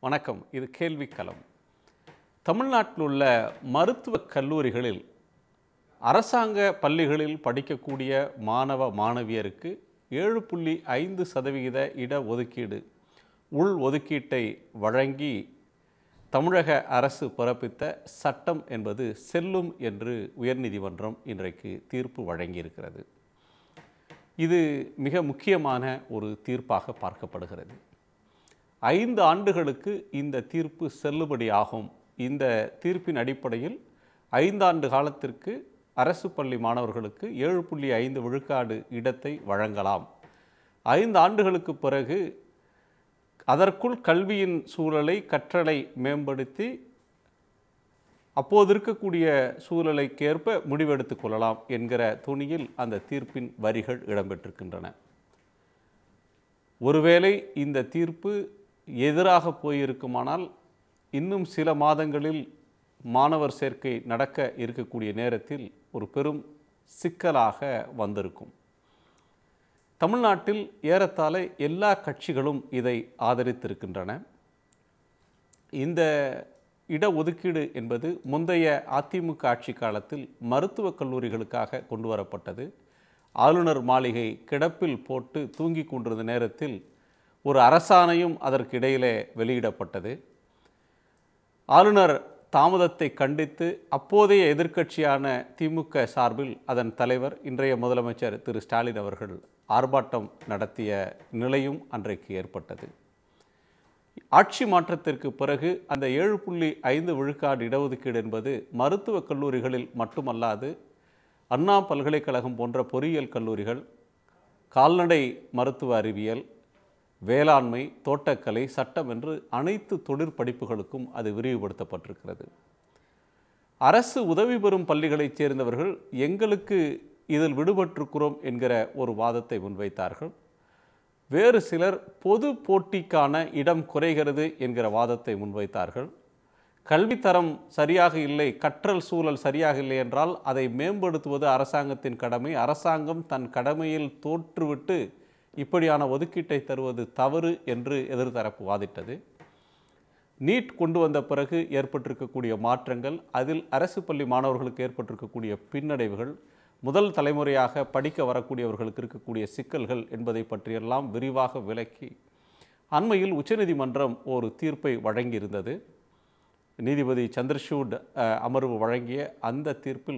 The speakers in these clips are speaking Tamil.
வணக்கம் இது கேள்விக்களம் தமிழ்நாட்டில் உள்ள மருத்துவக் கல்லூரிகளில் அரசாங்க பள்ளிகளில் படிக்கக்கூடிய மாணவ மாணவியருக்கு ஏழு புள்ளி ஐந்து சதவிகித இட ஒதுக்கீடு உள் ஒதுக்கீட்டை வழங்கி தமிழக அரசு பிறப்பித்த சட்டம் என்பது செல்லும் என்று உயர்நீதிமன்றம் இன்றைக்கு தீர்ப்பு வழங்கியிருக்கிறது இது மிக முக்கியமான ஒரு தீர்ப்பாக பார்க்கப்படுகிறது ஐந்து ஆண்டுகளுக்கு இந்த தீர்ப்பு செல்லுபடியாகும் இந்த தீர்ப்பின் அடிப்படையில் ஐந்தாண்டு காலத்திற்கு அரசு பள்ளி மாணவர்களுக்கு ஏழு புள்ளி ஐந்து விழுக்காடு இடத்தை வழங்கலாம் ஐந்து ஆண்டுகளுக்கு பிறகு அதற்குள் கல்வியின் சூழலை கற்றலை மேம்படுத்தி அப்போது இருக்கக்கூடிய சூழலைக்கேற்ப முடிவெடுத்துக் கொள்ளலாம் என்கிற துணியில் அந்த தீர்ப்பின் வரிகள் இடம்பெற்றிருக்கின்றன ஒருவேளை இந்த தீர்ப்பு எதிராக போயிருக்குமானால் இன்னும் சில மாதங்களில் மாணவர் சேர்க்கை நடக்க இருக்கக்கூடிய நேரத்தில் ஒரு பெரும் சிக்கலாக வந்திருக்கும் தமிழ்நாட்டில் ஏறத்தாழ எல்லா கட்சிகளும் இதை ஆதரித்திருக்கின்றன இந்த இடஒதுக்கீடு என்பது முந்தைய அதிமுக ஆட்சி காலத்தில் மருத்துவக் கல்லூரிகளுக்காக கொண்டு வரப்பட்டது ஆளுநர் மாளிகை கிடப்பில் போட்டு தூங்கிக் கொண்டிருந்த நேரத்தில் ஒரு அரசாணையும் அதற்கு இடையிலே வெளியிடப்பட்டது ஆளுநர் தாமதத்தை கண்டித்து அப்போதைய எதிர்க்கட்சியான திமுக சார்பில் அதன் தலைவர் இன்றைய முதலமைச்சர் திரு ஸ்டாலின் அவர்கள் ஆர்ப்பாட்டம் நடத்திய நிலையும் அன்றைக்கு ஏற்பட்டது ஆட்சி மாற்றத்திற்கு பிறகு அந்த ஏழு புள்ளி ஐந்து விழுக்காடு இடஒதுக்கீடு என்பது மருத்துவக் கல்லூரிகளில் மட்டுமல்லாது அண்ணா பல்கலைக்கழகம் போன்ற பொறியியல் கல்லூரிகள் கால்நடை மருத்துவ அறிவியல் வேளாண்மை தோட்டக்கலை சட்டம் என்று அனைத்து தொழிற்படிப்புகளுக்கும் அது விரிவுபடுத்தப்பட்டிருக்கிறது அரசு உதவி பெறும் பள்ளிகளைச் சேர்ந்தவர்கள் எங்களுக்கு இதில் விடுபட்டிருக்கிறோம் என்கிற ஒரு வாதத்தை முன்வைத்தார்கள் வேறு சிலர் பொது போட்டிக்கான இடம் குறைகிறது என்கிற வாதத்தை முன்வைத்தார்கள் கல்வித்தரம் சரியாக இல்லை கற்றல் சூழல் சரியாக இல்லை என்றால் அதை மேம்படுத்துவது அரசாங்கத்தின் கடமை அரசாங்கம் தன் கடமையில் தோற்றுவிட்டு இப்படியான ஒதுக்கீட்டை தருவது தவறு என்று எதிர்த்தரப்பு வாதிட்டது நீட் கொண்டு வந்த பிறகு ஏற்பட்டிருக்கக்கூடிய மாற்றங்கள் அதில் அரசு பள்ளி மாணவர்களுக்கு ஏற்பட்டிருக்கக்கூடிய பின்னடைவுகள் முதல் தலைமுறையாக படிக்க வரக்கூடியவர்களுக்கு இருக்கக்கூடிய சிக்கல்கள் என்பதை பற்றியெல்லாம் விரிவாக விளக்கி அண்மையில் உச்சநீதிமன்றம் ஒரு தீர்ப்பை வழங்கியிருந்தது நீதிபதி சந்திரசூட் அஹ், அமர்வு வழங்கிய அந்த தீர்ப்பில்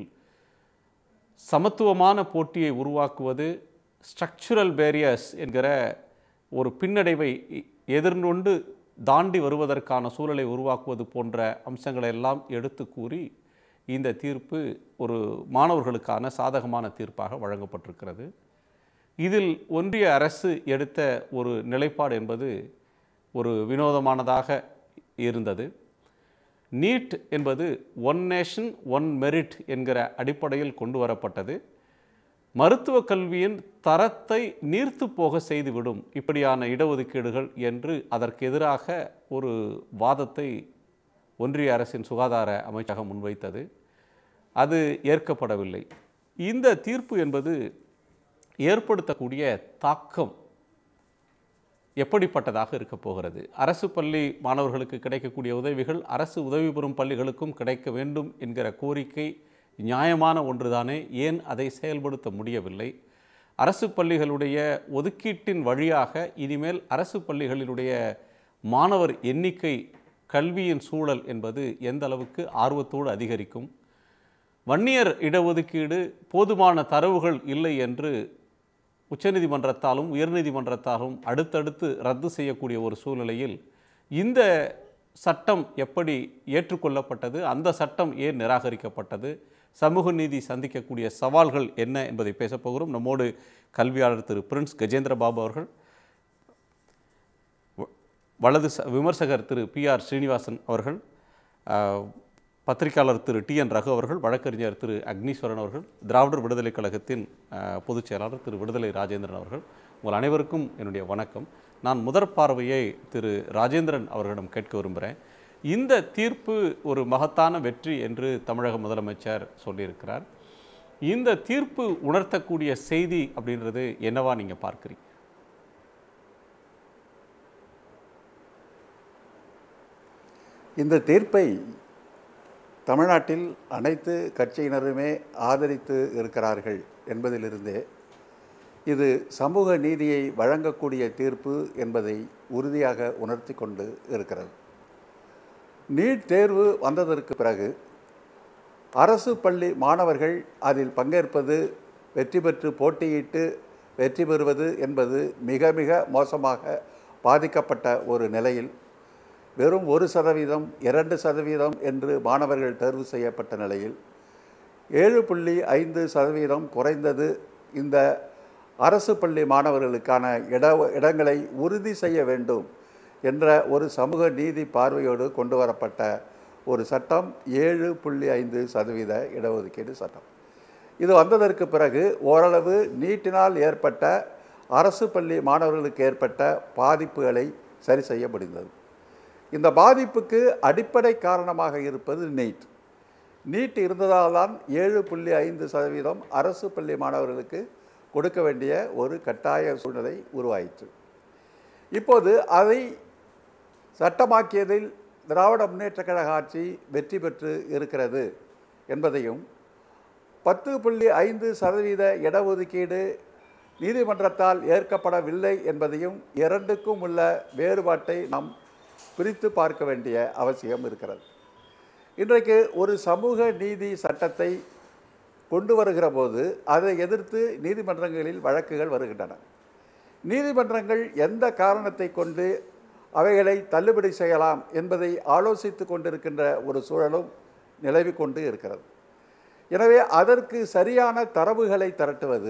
சமத்துவமான போட்டியை உருவாக்குவது ஸ்ட்ரக்சுரல் பேரியர்ஸ் என்கிற ஒரு பின்னடைவை எ- எதிர்கொண்டு தாண்டி வருவதற்கான சூழலை உருவாக்குவது போன்ற அம்சங்களை எல்லாம் எடுத்து கூறி இந்த தீர்ப்பு ஒரு மாணவர்களுக்கான சாதகமான தீர்ப்பாக வழங்கப்பட்டிருக்கிறது இதில் ஒன்றிய அரசு எடுத்த ஒரு நிலைப்பாடு என்பது ஒரு வினோதமானதாக இருந்தது நீட் என்பது ஒன் நேஷன் ஒன் மெரிட் என்கிற அடிப்படையில் கொண்டு வரப்பட்டது மருத்துவ கல்வியின் தரத்தை நீர்த்து போக செய்துவிடும் இப்படியான இடஒதுக்கீடுகள் என்று அதற்கு எதிராக ஒரு வாதத்தை ஒன்றிய அரசின் சுகாதார அமைச்சகம் முன்வைத்தது அது ஏற்கப்படவில்லை இந்த தீர்ப்பு என்பது ஏற்படுத்தக்கூடிய தாக்கம் எப்படிப்பட்டதாக இருக்கப் போகிறது அரசு பள்ளி மாணவர்களுக்கு கிடைக்கக்கூடிய உதவிகள் அரசு உதவி பெறும் பள்ளிகளுக்கும் கிடைக்க வேண்டும் என்கிற கோரிக்கை நியாயமான ஒன்றுதானே ஏன் அதை செயல்படுத்த முடியவில்லை அரசு பள்ளிகளுடைய ஒதுக்கீட்டின் வழியாக இனிமேல் அரசு பள்ளிகளினுடைய மாணவர் எண்ணிக்கை கல்வியின் சூழல் என்பது எந்த அளவுக்கு ஆர்வத்தோடு அதிகரிக்கும் வன்னியர் இடஒதுக்கீடு போதுமான தரவுகள் இல்லை என்று உச்சநீதிமன்றத்தாலும் உயர்நீதிமன்றத்தாலும் அடுத்தடுத்து ரத்து செய்யக்கூடிய ஒரு சூழ்நிலையில் இந்த சட்டம் எப்படி ஏற்றுக்கொள்ளப்பட்டது அந்த சட்டம் ஏன் நிராகரிக்கப்பட்டது சமூக நீதி சந்திக்கக்கூடிய சவால்கள் என்ன என்பதை பேசப் போகிறோம் நம்மோடு கல்வியாளர் திரு பிரின்ஸ் கஜேந்திர பாபு அவர்கள் வ- வலது ச- விமர்சகர் திரு பி ஆர் ஸ்ரீனிவாசன் அவர்கள் ஆஹ், பத்திரிகையாளர் திரு டி என் ரகு அவர்கள் வழக்கறிஞர் திரு அக்னீஸ்வரன் அவர்கள் திராவிடர் விடுதலைக் கழகத்தின் ஆஹ், பொதுச் செயலாளர் திரு விடுதலை ராஜேந்திரன் அவர்கள் உங்கள் அனைவருக்கும் என்னுடைய வணக்கம் நான் முதற் பார்வையை திரு ராஜேந்திரன் அவர்களிடம் கேட்க விரும்புகிறேன் இந்த தீர்ப்பு ஒரு மகத்தான வெற்றி என்று தமிழக முதலமைச்சர் சொல்லியிருக்கிறார் இந்த தீர்ப்பு உணர்த்தக்கூடிய செய்தி அப்படின்றது என்னவா நீங்கள் பார்க்குறீங்க இந்த தீர்ப்பை தமிழ்நாட்டில் அனைத்து கட்சியினருமே ஆதரித்து இருக்கிறார்கள் என்பதிலிருந்தே இது சமூக நீதியை வழங்கக்கூடிய தீர்ப்பு என்பதை உறுதியாக உணர்த்தி கொண்டு இருக்கிறது நீட் தேர்வு வந்ததற்கு பிறகு அரசு பள்ளி மாணவர்கள் அதில் பங்கேற்பது வெற்றி பெற்று போட்டியிட்டு வெற்றி பெறுவது என்பது மிக மிக மோசமாக பாதிக்கப்பட்ட ஒரு நிலையில் வெறும் ஒரு சதவீதம் இரண்டு சதவீதம் என்று மாணவர்கள் தேர்வு செய்யப்பட்ட நிலையில் ஏழு புள்ளி ஐந்து சதவீதம் குறைந்தது இந்த அரசு பள்ளி மாணவர்களுக்கான இட இடங்களை உறுதி செய்ய வேண்டும் என்ற ஒரு சமூக நீதி பார்வையோடு கொண்டு வரப்பட்ட ஒரு சட்டம் ஏழு புள்ளி ஐந்து சதவீத இடஒதுக்கீடு சட்டம் இது வந்ததற்கு பிறகு ஓரளவு நீட்டினால் ஏற்பட்ட அரசு பள்ளி மாணவர்களுக்கு ஏற்பட்ட பாதிப்புகளை சரி செய்ய முடிந்தது இந்த பாதிப்புக்கு அடிப்படை காரணமாக இருப்பது நீட் நீட் இருந்ததால் தான் ஏழு புள்ளி ஐந்து சதவீதம் அரசு பள்ளி மாணவர்களுக்கு கொடுக்க வேண்டிய ஒரு கட்டாய சூழ்நிலை உருவாயிற்று இப்போது அதை சட்டமாக்கியதில் திராவிட முன்னேற்றக் கழக ஆட்சி வெற்றி பெற்று இருக்கிறது என்பதையும் பத்து புள்ளி ஐந்து சதவீத இடஒதுக்கீடு நீதிமன்றத்தால் ஏற்கப்படவில்லை என்பதையும் இரண்டுக்கும் உள்ள வேறுபாட்டை நாம் பிரித்து பார்க்க வேண்டிய அவசியம் இருக்கிறது இன்றைக்கு ஒரு சமூக நீதி சட்டத்தை கொண்டு வருகிற போது அதை எதிர்த்து நீதிமன்றங்களில் வழக்குகள் வருகின்றன நீதிமன்றங்கள் எந்த காரணத்தை கொண்டு அவைகளை தள்ளுபடி செய்யலாம் என்பதை ஆலோசித்து கொண்டிருக்கின்ற ஒரு சூழலும் நிலவி கொண்டு இருக்கிறது எனவே அதற்கு சரியான தரவுகளை திரட்டுவது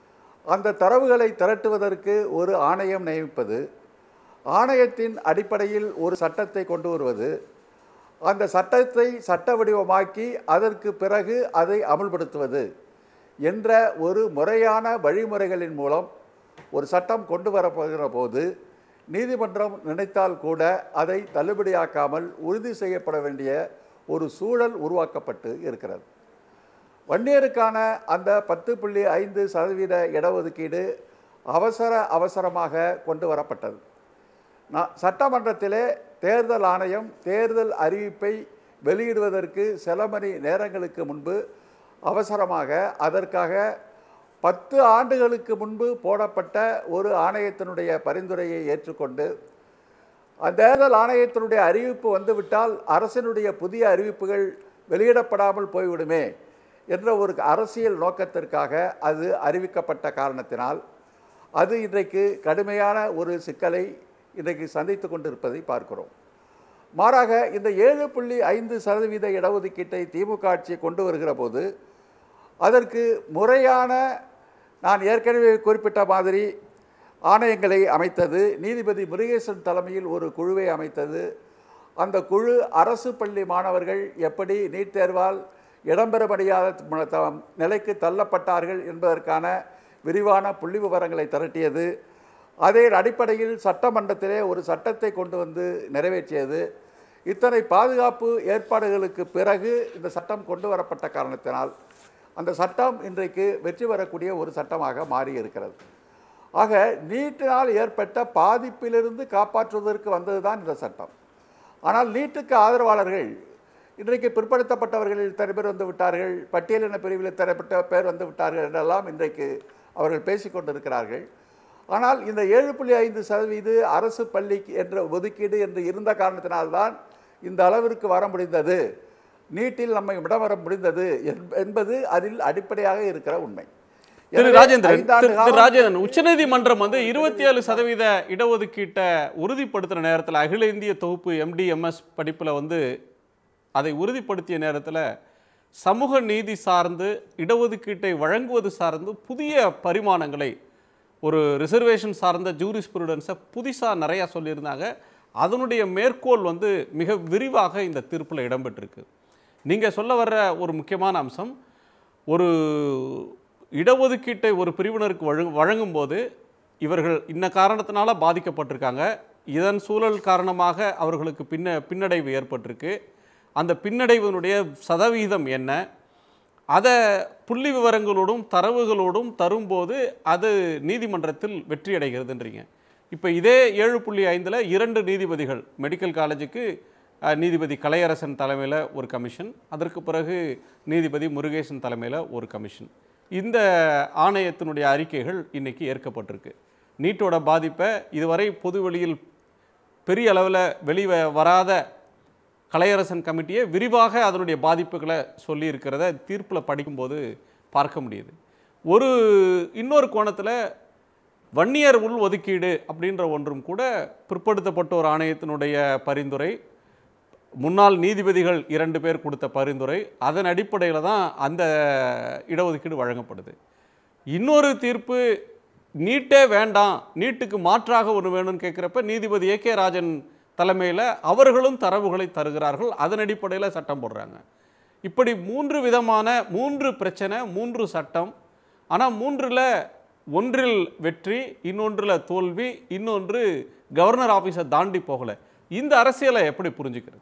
அந்த தரவுகளை திரட்டுவதற்கு ஒரு ஆணையம் நியமிப்பது ஆணையத்தின் அடிப்படையில் ஒரு சட்டத்தை கொண்டு வருவது அந்த சட்டத்தை சட்ட வடிவமாக்கி அதற்கு பிறகு அதை அமுல்படுத்துவது என்ற ஒரு முறையான வழிமுறைகளின் மூலம் ஒரு சட்டம் கொண்டு வரப்போகிற போது நீதிமன்றம் நினைத்தால் கூட அதை தள்ளுபடியாக்காமல் உறுதி செய்யப்பட வேண்டிய ஒரு சூழல் உருவாக்கப்பட்டு இருக்கிறது வன்னியருக்கான அந்த பத்து புள்ளி ஐந்து சதவீத இடஒதுக்கீடு அவசர அவசரமாக கொண்டு வரப்பட்டது நான் சட்டமன்றத்திலே தேர்தல் ஆணையம் தேர்தல் அறிவிப்பை வெளியிடுவதற்கு சில மணி நேரங்களுக்கு முன்பு அவசரமாக அதற்காக பத்து ஆண்டுகளுக்கு முன்பு போடப்பட்ட ஒரு ஆணையத்தினுடைய பரிந்துரையை ஏற்றுக்கொண்டு அந்த தேர்தல் ஆணையத்தினுடைய அறிவிப்பு வந்துவிட்டால் அரசினுடைய புதிய அறிவிப்புகள் வெளியிடப்படாமல் போய்விடுமே என்ற ஒரு அரசியல் நோக்கத்திற்காக அது அறிவிக்கப்பட்ட காரணத்தினால் அது இன்றைக்கு கடுமையான ஒரு சிக்கலை இன்றைக்கு சந்தித்து கொண்டிருப்பதை பார்க்கிறோம் மாறாக இந்த ஏழு புள்ளி ஐந்து சதவீத இடஒதுக்கீட்டை திமுக ஆட்சி கொண்டு வருகிற போது அதற்கு முறையான நான் ஏற்கனவே குறிப்பிட்ட மாதிரி ஆணையங்களை அமைத்தது நீதிபதி முருகேசன் தலைமையில் ஒரு குழுவை அமைத்தது அந்த குழு அரசு பள்ளி மாணவர்கள் எப்படி நீட் தேர்வால் இடம்பெற முடியாத த- நிலைக்கு தள்ளப்பட்டார்கள் என்பதற்கான விரிவான புள்ளி விவரங்களை திரட்டியது அதன் அடிப்படையில் சட்டமன்றத்திலே ஒரு சட்டத்தை கொண்டு வந்து நிறைவேற்றியது இத்தனை பாதுகாப்பு ஏற்பாடுகளுக்கு பிறகு இந்த சட்டம் கொண்டு வரப்பட்ட காரணத்தினால் அந்த சட்டம் இன்றைக்கு வெற்றி பெறக்கூடிய ஒரு சட்டமாக மாறி இருக்கிறது ஆக நீட்டினால் ஏற்பட்ட பாதிப்பிலிருந்து காப்பாற்றுவதற்கு வந்தது தான் இந்த சட்டம் ஆனால் நீட்டுக்கு ஆதரவாளர்கள் இன்றைக்கு பிற்படுத்தப்பட்டவர்களில் இத்தனை பேர் வந்து விட்டார்கள் பட்டியலின பிரிவில் இத்தனை பட்ட பேர் வந்து விட்டார்கள் என்றெல்லாம் இன்றைக்கு அவர்கள் பேசிக் கொண்டிருக்கிறார்கள் ஆனால் இந்த ஏழு புள்ளி ஐந்து சதவீத அரசு பள்ளி என்ற ஒதுக்கீடு என்று இருந்த காரணத்தினால்தான் இந்த அளவிற்கு வர முடிந்தது நீட்டில் நம்மை இடம் வர முடிந்தது என்ப- என்பது அதில் அடிப்படையாக இருக்கிற உண்மை திரு எனவே ராஜேந்திரன் ஐந்தாண்டு திரு- திரு காலம் ராஜேந்திரன் உச்சநீதிமன்றம் வந்து இருபத்தி ஏழு சதவீத இடஒதுக்கீட்டை உறுதிப்படுத்துகிற நேரத்தில் அகில இந்திய தொகுப்பு எம்டிஎம்எஸ் படிப்பில் வந்து அதை உறுதிப்படுத்திய நேரத்தில் சமூக நீதி சார்ந்து இடஒதுக்கீட்டை வழங்குவது சார்ந்து புதிய பரிமாணங்களை ஒரு ரிசர்வேஷன் சார்ந்த ஜூரிஸ்பிருடன்ஸை புதுசாக நிறையா சொல்லியிருந்தாங்க அதனுடைய மேற்கோள் வந்து மிக விரிவாக இந்த தீர்ப்பில் இடம்பெற்றிருக்கு நீங்கள் சொல்ல வர்ற ஒரு முக்கியமான அம்சம் ஒரு இடஒதுக்கீட்டை ஒரு பிரிவினருக்கு வழங்கும் வழங்கும்போது இவர்கள் இன்ன காரணத்தினால பாதிக்கப்பட்டிருக்காங்க இதன் சூழல் காரணமாக அவர்களுக்கு பின்ன பின்னடைவு ஏற்பட்டிருக்கு அந்த பின்னடைவினுடைய சதவீதம் என்ன அதை புள்ளி விவரங்களோடும் தரவுகளோடும் தரும்போது அது நீதிமன்றத்தில் வெற்றி அடைகிறதுன்றீங்க இப்போ இதே ஏழு புள்ளி ஐந்தில் இரண்டு நீதிபதிகள் மெடிக்கல் காலேஜுக்கு அஹ், நீதிபதி கலையரசன் தலைமையில் ஒரு கமிஷன் அதற்கு பிறகு நீதிபதி முருகேசன் தலைமையில் ஒரு கமிஷன் இந்த ஆணையத்தினுடைய அறிக்கைகள் இன்னைக்கு ஏற்கப்பட்டிருக்கு நீட்டோட பாதிப்பை இதுவரை பொதுவெளியில் பெரிய அளவில் வெளிவ வராத கலையரசன் கமிட்டியே விரிவாக அதனுடைய பாதிப்புகளை சொல்லியிருக்கிறத தீர்ப்பில் படிக்கும்போது பார்க்க முடியுது ஒரு இன்னொரு கோணத்தில் வன்னியர் உள் ஒதுக்கீடு அப்படின்ற ஒன்றும் கூட பிற்படுத்தப்பட்டோர் ஆணையத்தினுடைய பரிந்துரை முன்னாள் நீதிபதிகள் இரண்டு பேர் கொடுத்த பரிந்துரை அதன் அடிப்படையில் தான் அந்த இடஒதுக்கீடு வழங்கப்படுது இன்னொரு தீர்ப்பு நீட்டே வேண்டாம் நீட்டுக்கு மாற்றாக ஒன்று வேணும்னு கேட்குறப்ப நீதிபதி ஏ கே ராஜன் தலைமையில் அவர்களும் தரவுகளை தருகிறார்கள் அதன் அடிப்படையில் சட்டம் போடுறாங்க இப்படி மூன்று விதமான மூன்று பிரச்சனை மூன்று சட்டம் ஆனால் மூன்றில் ஒன்றில் வெற்றி இன்னொன்றில் தோல்வி இன்னொன்று கவர்னர் ஆஃபீஸை தாண்டி போகலை இந்த அரசியலை எப்படி புரிஞ்சுக்கிறது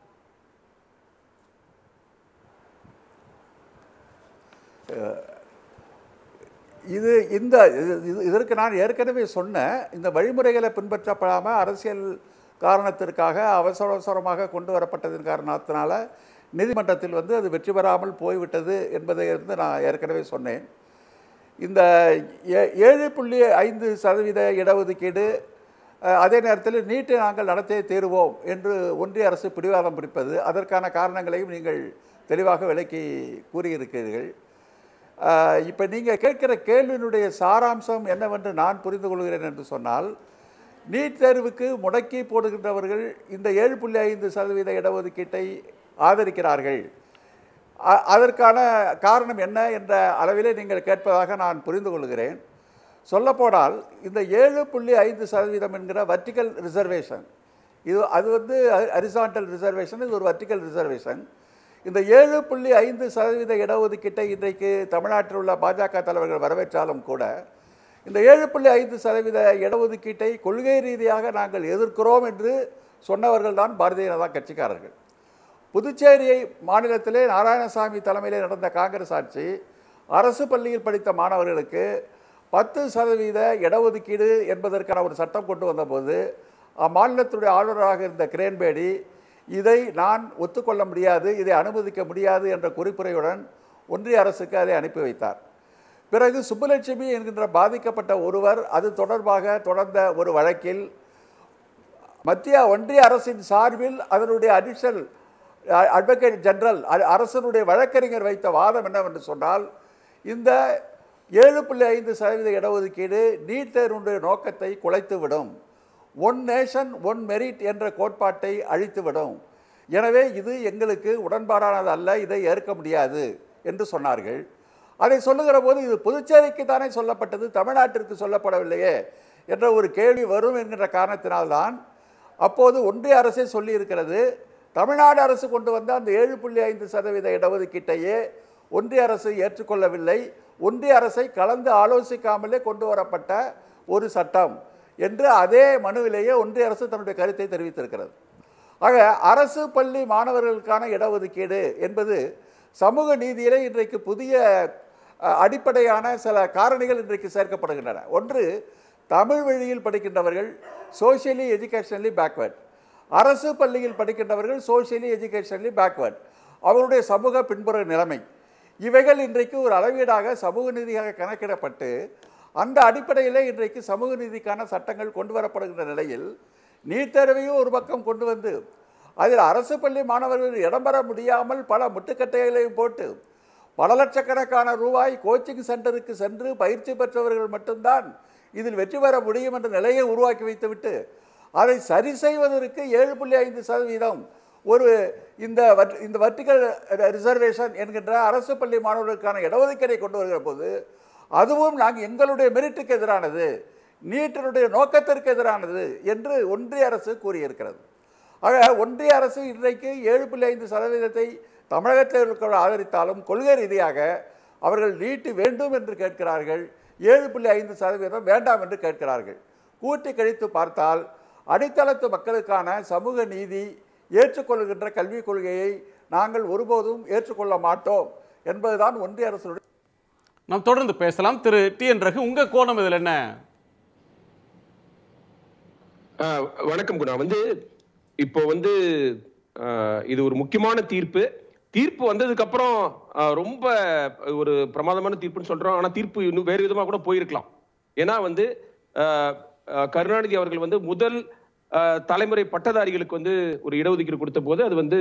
இது இந்த இது- இது- இதற்கு நான் ஏற்கனவே சொன்ன இந்த வழிமுறைகளை பின்பற்றப்படாமல் அரசியல் காரணத்திற்காக அவசர அவசரமாக கொண்டு வரப்பட்டதன் காரணத்தினால நீதிமன்றத்தில் வந்து அது வெற்றி பெறாமல் போய்விட்டது என்பதை வந்து நான் ஏற்கனவே சொன்னேன் இந்த ஏ- ஏழு புள்ளி ஐந்து சதவீத இடஒதுக்கீடு அஹ், அதே நேரத்தில் நீட்டை நாங்கள் நடத்தியே தீருவோம் என்று ஒன்றிய அரசு பிடிவாதம் பிடிப்பது அதற்கான காரணங்களையும் நீங்கள் தெளிவாக விளக்கி கூறியிருக்கிறீர்கள் இப்போ நீங்கள் கேட்கிற கேள்வியினுடைய சாராம்சம் என்னவென்று நான் புரிந்து கொள்கிறேன் என்று சொன்னால் நீட் தேர்வுக்கு முடக்கி போடுகின்றவர்கள் இந்த ஏழு புள்ளி ஐந்து சதவீத இடஒதுக்கீட்டை ஆதரிக்கிறார்கள் அ- அதற்கான காரணம் என்ன என்ற அளவிலே நீங்கள் கேட்பதாக நான் புரிந்து கொள்கிறேன் சொல்லப்போனால் இந்த ஏழு புள்ளி ஐந்து சதவீதம் என்கிற வர்டிக்கல் ரிசர்வேஷன் இது அது வந்து ஹரிசாண்டல் ரிசர்வேஷன் இது ஒரு வர்டிக்கல் ரிசர்வேஷன் இந்த ஏழு புள்ளி ஐந்து சதவீத இடஒதுக்கீட்டை இன்றைக்கு தமிழ்நாட்டில் உள்ள பாஜக தலைவர்கள் வரவேற்றாலும் கூட இந்த ஏழு புள்ளி ஐந்து சதவீத இடஒதுக்கீட்டை கொள்கை ரீதியாக நாங்கள் எதிர்க்கிறோம் என்று சொன்னவர்கள் தான் பாரதிய ஜனதா கட்சிக்காரர்கள் புதுச்சேரியை மாநிலத்திலே நாராயணசாமி தலைமையிலே நடந்த காங்கிரஸ் ஆட்சி அரசு பள்ளியில் படித்த மாணவர்களுக்கு பத்து சதவீத இடஒதுக்கீடு என்பதற்கான ஒரு சட்டம் கொண்டு வந்தபோது அம்மாநிலத்துடைய ஆளுநராக இருந்த கிரேன்பேடி இதை நான் ஒத்துக்கொள்ள முடியாது இதை அனுமதிக்க முடியாது என்ற குறிப்புரையுடன் ஒன்றிய அரசுக்கு அதை அனுப்பி வைத்தார் பிறகு சுப்புலட்சுமி என்கின்ற பாதிக்கப்பட்ட ஒருவர் அது தொடர்பாக தொடர்ந்த ஒரு வழக்கில் மத்திய ஒன்றிய அரசின் சார்பில் அதனுடைய அடிஷனல் அட்வொகேட் ஜெனரல் அ- அரசனுடைய வழக்கறிஞர் வைத்த வாதம் என்னவென்று சொன்னால் இந்த ஏழு புள்ளி ஐந்து சதவீத இடஒதுக்கீடு நீட் தேர்வுடைய நோக்கத்தை குலைத்துவிடும் ஒன் நேஷன் ஒன் மெரிட் என்ற கோட்பாட்டை அழித்துவிடும் எனவே இது எங்களுக்கு உடன்பாடானது அல்ல இதை ஏற்க முடியாது என்று சொன்னார்கள் அதை சொல்லுகிற போது இது புதுச்சேரிக்கு தானே சொல்லப்பட்டது தமிழ்நாட்டிற்கு சொல்லப்படவில்லையே என்ற ஒரு கேள்வி வரும் என்கின்ற காரணத்தினால்தான் அப்போது ஒன்றிய அரசே சொல்லியிருக்கிறது தமிழ்நாடு அரசு கொண்டு வந்த அந்த ஏழு புள்ளி ஐந்து சதவீத இடஒதுக்கீட்டையே ஒன்றிய அரசு ஏற்றுக்கொள்ளவில்லை ஒன்றிய அரசை கலந்து ஆலோசிக்காமலே கொண்டு வரப்பட்ட ஒரு சட்டம் என்று அதே மனுவிலேயே ஒன்றிய அரசு தன்னுடைய கருத்தை தெரிவித்திருக்கிறது ஆக அரசு பள்ளி மாணவர்களுக்கான இடஒதுக்கீடு என்பது சமூக நீதியிலே இன்றைக்கு புதிய அஹ், அடிப்படையான சில காரணிகள் இன்றைக்கு சேர்க்கப்படுகின்றன ஒன்று தமிழ் வழியில் படிக்கின்றவர்கள் சோஷியலி எஜுகேஷனலி பேக்வேர்ட் அரசு பள்ளியில் படிக்கின்றவர்கள் சோஷியலி எஜுகேஷனலி பேக்வேர்ட் அவருடைய சமூக பின்புற நிலைமை இவைகள் இன்றைக்கு ஒரு அளவீடாக சமூக நீதியாக கணக்கிடப்பட்டு அந்த அடிப்படையிலே இன்றைக்கு சமூக நீதிக்கான சட்டங்கள் கொண்டு வரப்படுகின்ற நிலையில் நீட் தேர்வையும் ஒரு பக்கம் கொண்டு வந்து அதில் அரசு பள்ளி மாணவர்கள் இடம்பெற முடியாமல் பல முட்டுக்கட்டைகளையும் போட்டு பல லட்சக்கணக்கான ரூபாய் கோச்சிங் சென்டருக்கு சென்று பயிற்சி பெற்றவர்கள் மட்டும்தான் இதில் வெற்றி பெற முடியும் என்ற நிலையை உருவாக்கி வைத்துவிட்டு அதை சரி செய்வதற்கு ஏழு புள்ளி ஐந்து சதவீதம் ஒரு இந்த வர்ட்- இந்த வர்டிக்கல் ரிசர்வேஷன் என்கின்ற அரசு பள்ளி மாணவர்களுக்கான இடஒதுக்கீடை கொண்டு வருகிற போது அதுவும் நாங்கள் எங்களுடைய மெரிட்டுக்கு எதிரானது நீட்டினுடைய நோக்கத்திற்கு எதிரானது என்று ஒன்றிய அரசு கூறியிருக்கிறது ஆக ஒன்றிய அரசு இன்றைக்கு ஏழு புள்ளி ஐந்து சதவீதத்தை தமிழகத்தில் இருக்கிற ஆதரித்தாலும் கொள்கை ரீதியாக அவர்கள் நீட்டு வேண்டும் என்று கேட்கிறார்கள் ஏழு புள்ளி ஐந்து சதவீதம் வேண்டாம் என்று கேட்கிறார்கள் கூட்டி கழித்து பார்த்தால் அடித்தளத்து மக்களுக்கான சமூக நீதி ஏற்றுக்கொள்கின்ற கல்விக் கொள்கையை நாங்கள் ஒருபோதும் ஏற்றுக்கொள்ள மாட்டோம் என்பதுதான் ஒன்றிய அரசுடைய நாம் தொடர்ந்து பேசலாம் திரு டி என் ரகு உங்க கோணம் இதில் என்ன ஆ, வணக்கம் குணா வந்து இப்போ வந்து அஹ், இது ஒரு முக்கியமான தீர்ப்பு தீர்ப்பு வந்ததுக்கு அப்புறம் அஹ், ரொம்ப ஒரு பிரமாதமான தீர்ப்புன்னு சொல்றோம் ஆனா தீர்ப்பு இன்னும் வேறு விதமா கூட போயிருக்கலாம் ஏன்னா வந்து அஹ், அஹ், கருணாநிதி அவர்கள் வந்து முதல் அஹ், தலைமுறை பட்டதாரிகளுக்கு வந்து ஒரு இடஒதுக்கீடு கொடுத்த போது அது வந்து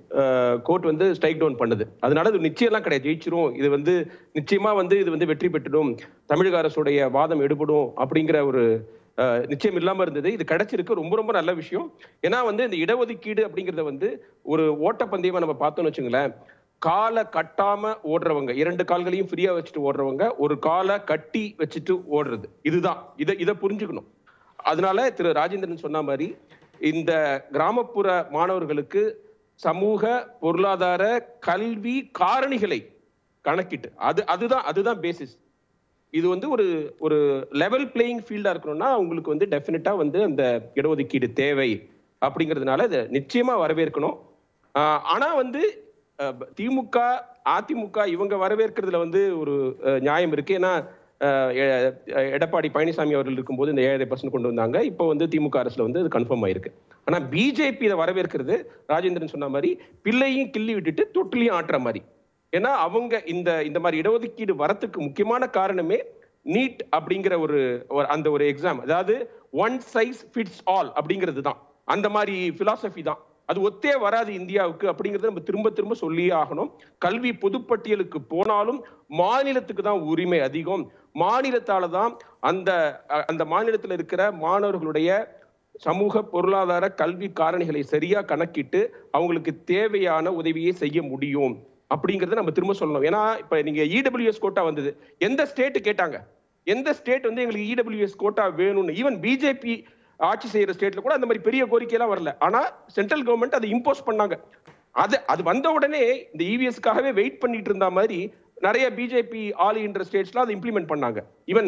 கோர்ட் வந்து ஸ்ட்ரைக் டவுன் பண்ணுது அதனால அது நிச்சயம்லாம் கிடையாது ஜெயிச்சிரும் இது வந்து நிச்சயமா வந்து இது வந்து வெற்றி பெற்றுடும் தமிழக அரசுடைய வாதம் எடுபடும் அப்படிங்கிற ஒரு அஹ், நிச்சயம் இல்லாம இருந்தது இது கிடைச்சிருக்கு ரொம்ப ரொம்ப நல்ல விஷயம் ஏன்னா வந்து இந்த இடஒதுக்கீடு அப்படிங்கறத வந்து ஒரு ஓட்டப்பந்தயமா நம்ம பார்த்தோம்னு வச்சுங்களேன் காலை கட்டாம ஓடுறவங்க இரண்டு கால்களையும் ஃப்ரீயா வச்சுட்டு ஓடுறவங்க ஒரு காலை கட்டி வச்சுட்டு ஓடுறது இதுதான் இதை இதை புரிஞ்சுக்கணும் அதனால திரு ராஜேந்திரன் சொன்ன மாதிரி இந்த கிராமப்புற மாணவர்களுக்கு சமூக பொருளாதார கல்வி காரணிகளை கணக்கிட்டு அது அதுதான் அதுதான் பேசிஸ் இது வந்து ஒரு ஒரு லெவல் பிளேயிங் ஃபீல்டா இருக்கணும்னா உங்களுக்கு வந்து டெஃபினட்டா வந்து அந்த இடஒதுக்கீடு தேவை அப்படிங்கிறதுனால இதை நிச்சயமா வரவேற்கணும் ஆஹ் ஆனா வந்து அஹ், திமுக அதிமுக இவங்க வரவேற்கிறதுல வந்து ஒரு அஹ், நியாயம் இருக்கு ஏன்னா அஹ், எ- எடப்பாடி பழனிசாமி அவர்கள் இருக்கும்போது இந்த ஏழரை பர்சன்ட் கொண்டு வந்தாங்க இப்போ வந்து திமுக அரசுல வந்து அது கன்ஃபார்ம் ஆயிருக்கு ஆனா பிஜேபி இதை வரவேற்கிறது ராஜேந்திரன் சொன்ன மாதிரி பிள்ளையும் கிள்ளி விட்டுட்டு தொட்டிலையும் ஆட்டுற மாதிரி ஏன்னா அவங்க இந்த இந்த மாதிரி இடஒதுக்கீடு வரத்துக்கு முக்கியமான காரணமே நீட் அப்படிங்கிற ஒரு ஒரு- அந்த ஒரு எக்ஸாம் அதாவது ஒன் சைஸ் ஃபிட்ஸ் ஆல் அப்படிங்கிறது தான் அந்த மாதிரி பிலாசபி தான் அது ஒத்தே வராது இந்தியாவுக்கு அப்படிங்கறத நம்ம திரும்ப திரும்ப சொல்லியே ஆகணும் கல்வி பொதுப்பட்டியலுக்கு போனாலும் மாநிலத்துக்கு தான் உரிமை அதிகம் மாநிலத்தால தான் அந்த அ- அந்த மாநிலத்தில் இருக்கிற மாணவர்களுடைய சமூக பொருளாதார கல்வி காரணிகளை சரியா கணக்கிட்டு அவங்களுக்கு தேவையான உதவியை செய்ய முடியும் அப்படிங்கறத நம்ம திரும்ப சொல்லணும் ஏன்னா இப்ப நீங்க இடபிள்யூஎஸ் கோட்டா வந்தது எந்த ஸ்டேட் கேட்டாங்க எந்த ஸ்டேட் வந்து எங்களுக்கு இடபிள்யூஎஸ் கோட்டா வேணும்னு ஈவன் பிஜேபி ஆட்சி செய்யற ஸ்டேட்ல கூட அந்த மாதிரி பெரிய கோரிக்கையெல்லாம் வரல ஆனா சென்ட்ரல் கவர்மெண்ட் அதை இம்போஸ் பண்ணாங்க அது அது வந்த உடனே இந்த இவிஎஸ்க்காகவே வெயிட் பண்ணிட்டு இருந்த மாதிரி நிறைய பிஜேபி ஆல் இன்டர் ஸ்டேட்ஸ்ல அதை இம்ப்ளிமெண்ட் பண்ணாங்க ஈவன்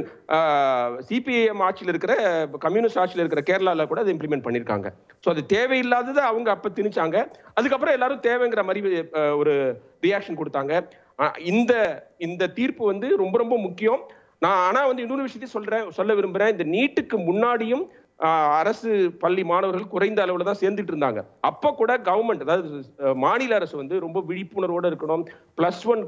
சிபிஐஎம் ஆட்சியில் இருக்கிற கம்யூனிஸ்ட் ஆட்சியில் இருக்கிற கேரளால கூட அதை இம்ப்ளிமெண்ட் பண்ணிருக்காங்க ஸோ அது தேவையில்லாததை அவங்க அப்ப திணிச்சாங்க அதுக்கப்புறம் எல்லாரும் தேவைங்கிற மாதிரி அஹ், ஒரு ரியாக்ஷன் கொடுத்தாங்க ஆஹ், இந்த இந்த தீர்ப்பு வந்து ரொம்ப ரொம்ப முக்கியம் நான் ஆனா வந்து இன்னொரு விஷயத்தையும் சொல்றேன் சொல்ல விரும்புறேன் இந்த நீட்டுக்கு முன்னாடியும் ஆஹ், அரசு பள்ளி மாணவர்கள் குறைந்த அளவுல தான் சேர்ந்துட்டு இருந்தாங்க அப்ப கூட கவர்மெண்ட் அதாவது அஹ், மாநில அரசு வந்து ரொம்ப விழிப்புணர்வோட இருக்கணும் பிளஸ் ஒன்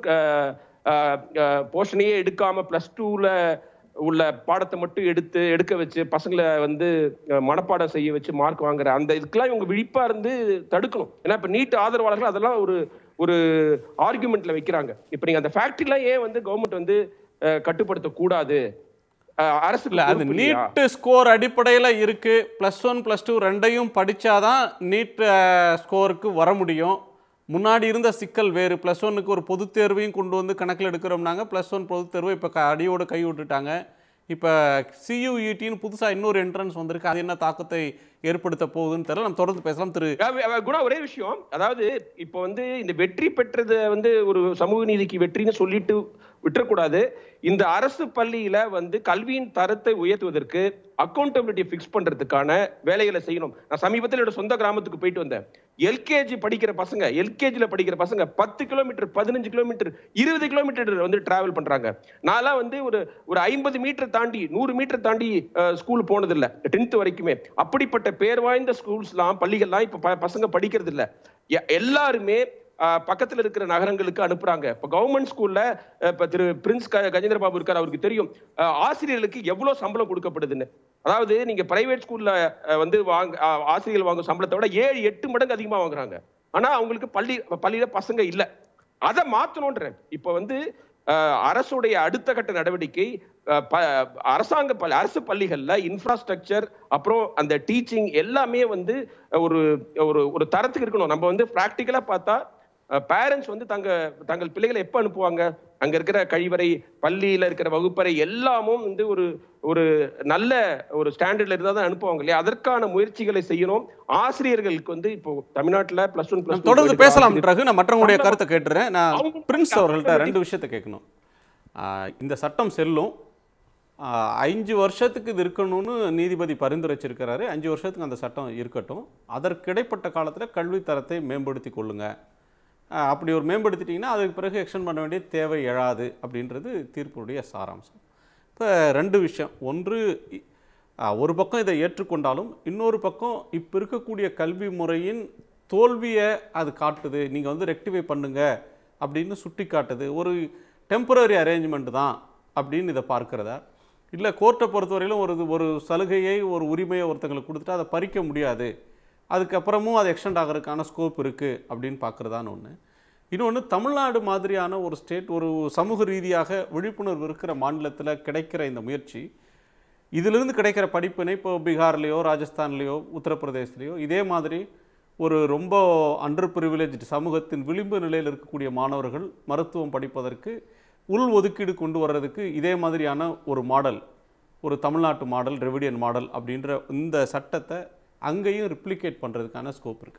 போர்ஷனையே எடுக்காம பிளஸ் டூல உள்ள பாடத்தை மட்டும் எடுத்து எடுக்க வச்சு பசங்களை வந்து அஹ், மனப்பாடம் செய்ய வச்சு மார்க் வாங்குற அந்த இதுக்கெல்லாம் இவங்க விழிப்பா இருந்து தடுக்கணும் ஏன்னா இப்ப நீட் ஆதரவாளர்கள் அதெல்லாம் ஒரு ஒரு ஆர்குமெண்ட்ல வைக்கிறாங்க இப்ப நீங்க அந்த ஃபேக்டரிலாம் ஏன் வந்து கவர்மெண்ட் வந்து அஹ், கட்டுப்படுத்த கூடாது அஹ், அரசுக்கு இல்ல அது பொறுப்பு இல்லையா? நீட் ஸ்கோர் அடிப்படையில் இருக்கு ப்ளஸ் ஒன் ப்ளஸ் டூ ரெண்டையும் படிச்சாதான் நீட் ஸ்கோருக்கு வர முடியும் முன்னாடி இருந்த சிக்கல் வேறு ப்ளஸ் ஒன்னுக்கு ஒரு பொதுத் தேர்வையும் கொண்டு வந்து கணக்கில் எடுக்கிறோம்னாங்க ப்ளஸ் ஒன் பொதுத் தேர்வை இப்போ அடியோடு கை விட்டுட்டாங்க இப்போ சியூஇடின்னு புதுசாக இன்னொரு என்ட்ரன்ஸ் வந்திருக்கு அது என்ன தாக்கத்தை ஏற்படுத்த போகுதுன்னு தெரியல நம்ம தொடர்ந்து பேசலாம் திரு அஹ் அஹ் குணா ஒரே விஷயம் அதாவது இப்போ வந்து இந்த வெற்றி பெற்றது வந்து ஒரு சமூக நீதிக்கு வெற்றின்னு சொல்லிட்டு விட்டுறக்கூடாது இந்த அரசு பள்ளியில வந்து கல்வியின் தரத்தை உயர்த்துவதற்கு அக்கௌண்டபிலிட்டி ஃபிக்ஸ் பண்றதுக்கான வேலைகளை செய்யணும் நான் சமீபத்தில் என்னோட சொந்த கிராமத்துக்கு போயிட்டு வந்தேன் எல்கேஜி படிக்கிற பசங்க எல்கேஜில படிக்கிற பசங்க பத்து கிலோமீட்டர் பதினஞ்சு கிலோமீட்டர் இருபது கிலோமீட்டர் வந்து டிராவல் பண்றாங்க நான்லாம் வந்து ஒரு ஒரு ஐம்பது மீட்டர் தாண்டி நூறு மீட்டர் தாண்டி ஸ்கூல் போனதில்லை டென்த் வரைக்குமே அப்படிப்பட்ட பேர் வாய்ந்த ஸ்கூல்ஸ்லாம் பள்ளிகள்லாம் இப்ப ப- பசங்க படிக்கிறது இல்ல எ- எல்லாருமே அஹ், பக்கத்துல இருக்கிற நகரங்களுக்கு அனுப்புறாங்க இப்ப கவர்மெண்ட் ஸ்கூல்ல அஹ், இப்ப திரு பிரின்ஸ் க- கஜேந்திர பாபு இருக்கார் அவருக்கு தெரியும் அஹ், ஆசிரியர்களுக்கு எவ்வளவு சம்பளம் கொடுக்கப்படுதுன்னு அதாவது நீங்க பிரைவேட் ஸ்கூல்ல அஹ், வந்து வாங்க அஹ், ஆசிரியர்கள் வாங்கும் சம்பளத்தை விட ஏழு எட்டு மடங்கு அதிகமா வாங்குறாங்க ஆனா அவங்களுக்கு பள்ளி பள்ளியில பசங்க இல்ல அதை மாத்தணும்ன்றேன் இப்ப வந்து அஹ், அரசுடைய அடுத்த கட்ட நடவடிக்கை அஹ், ப- அரசாங்க பள்ளி அரசு பள்ளிகள்ல இன்ஃப்ராஸ்ட்ரக்சர் அப்புறம் அந்த டீச்சிங் எல்லாமே வந்து ஒரு ஒரு ஒரு தரத்துக்கு இருக்கணும் நம்ம வந்து ப்ராக்டிக்கலா பார்த்தா பேரண்ட்ஸ் வந்து தங்க தங்கள் பிள்ளைகளை எப்ப அனுப்புவாங்க அங்க இருக்கிற கழிவறை பள்ளியில இருக்கிற வகுப்பறை எல்லாமும் வந்து ஒரு ஒரு நல்ல ஒரு ஸ்டாண்டர்ட்ல இருந்தா தான் அனுப்புவாங்க இல்லையா அதற்கான முயற்சிகளை செய்யணும் ஆசிரியர்களுக்கு வந்து இப்போ தமிழ்நாட்டுல பிளஸ் ஒன் நம்ம பிளஸ் தொடர்ந்து பேசலாம் ரகு நான் மற்றவங்களுடைய கருத்தை கேட்டுறேன் நான் அவங்க- பிரின்ஸ் அவர்கள்ட்ட ரெண்டு விஷயத்தை கேட்கணும் ஆஹ் இந்த சட்டம் செல்லும் ஆஹ் அஞ்சு வருஷத்துக்கு இது இருக்கணும்னு நீதிபதி பரிந்துரைச்சிருக்கிறாரு அஞ்சு வருஷத்துக்கு அந்த சட்டம் இருக்கட்டும் அதற்கு இடைப்பட்ட காலத்தில் கல்வி தரத்தை மேம்படுத்தி கொள்ளுங்க ஆஹ் அப்படி ஒரு மேம்படுத்திட்டிங்கன்னா அதுக்கு பிறகு எக்ஸ்டெண்ட் பண்ண வேண்டிய தேவை எழாது அப்படின்றது தீர்ப்புடைய சாராம்சம் இப்போ ரெண்டு விஷயம் ஒன்று இ- ஆஹ் ஒரு பக்கம் இதை ஏற்றுக்கொண்டாலும் இன்னொரு பக்கம் இப்போ இருக்கக்கூடிய கல்வி முறையின் தோல்வியை அது காட்டுது நீங்கள் வந்து ரெக்டிஃபை பண்ணுங்க அப்படின்னு சுட்டி காட்டுது ஒரு டெம்பரரி அரேஞ்ச்மெண்ட் தான் அப்படின்னு இதை பார்க்கிறதா இல்லை கோர்ட்டை பொறுத்தவரையிலும் ஒரு ஒரு சலுகையை ஒரு உரிமையை ஒருத்தங்களுக்கு கொடுத்துட்டா அதை பறிக்க முடியாது அதுக்கப்புறமும் அது எக்ஸ்டெண்ட் ஆகிறதுக்கான ஸ்கோப் இருக்குது அப்படின்னு பார்க்குறதான்னு ஒன்று இன்னொன்று தமிழ்நாடு மாதிரியான ஒரு ஸ்டேட் ஒரு சமூக ரீதியாக விழிப்புணர்வு இருக்கிற மாநிலத்தில் கிடைக்கிற இந்த முயற்சி இதிலிருந்து கிடைக்கிற படிப்பினை இப்போ பீகார்லேயோ ராஜஸ்தான்லேயோ உத்தரப்பிரதேசலேயோ இதே மாதிரி ஒரு ரொம்ப அண்டர் ப்ரிவிலேஜ் சமூகத்தின் விளிம்பு நிலையில் இருக்கக்கூடிய மாணவர்கள் மருத்துவம் படிப்பதற்கு உள் ஒதுக்கீடு கொண்டு வர்றதுக்கு இதே மாதிரியான ஒரு மாடல் ஒரு தமிழ்நாட்டு மாடல் ரெவிடியன் மாடல் அப்படின்ற இந்த சட்டத்தை அங்கேயும் ரிப்ளிகேட் பண்ணுறதுக்கான ஸ்கோப் இருக்குது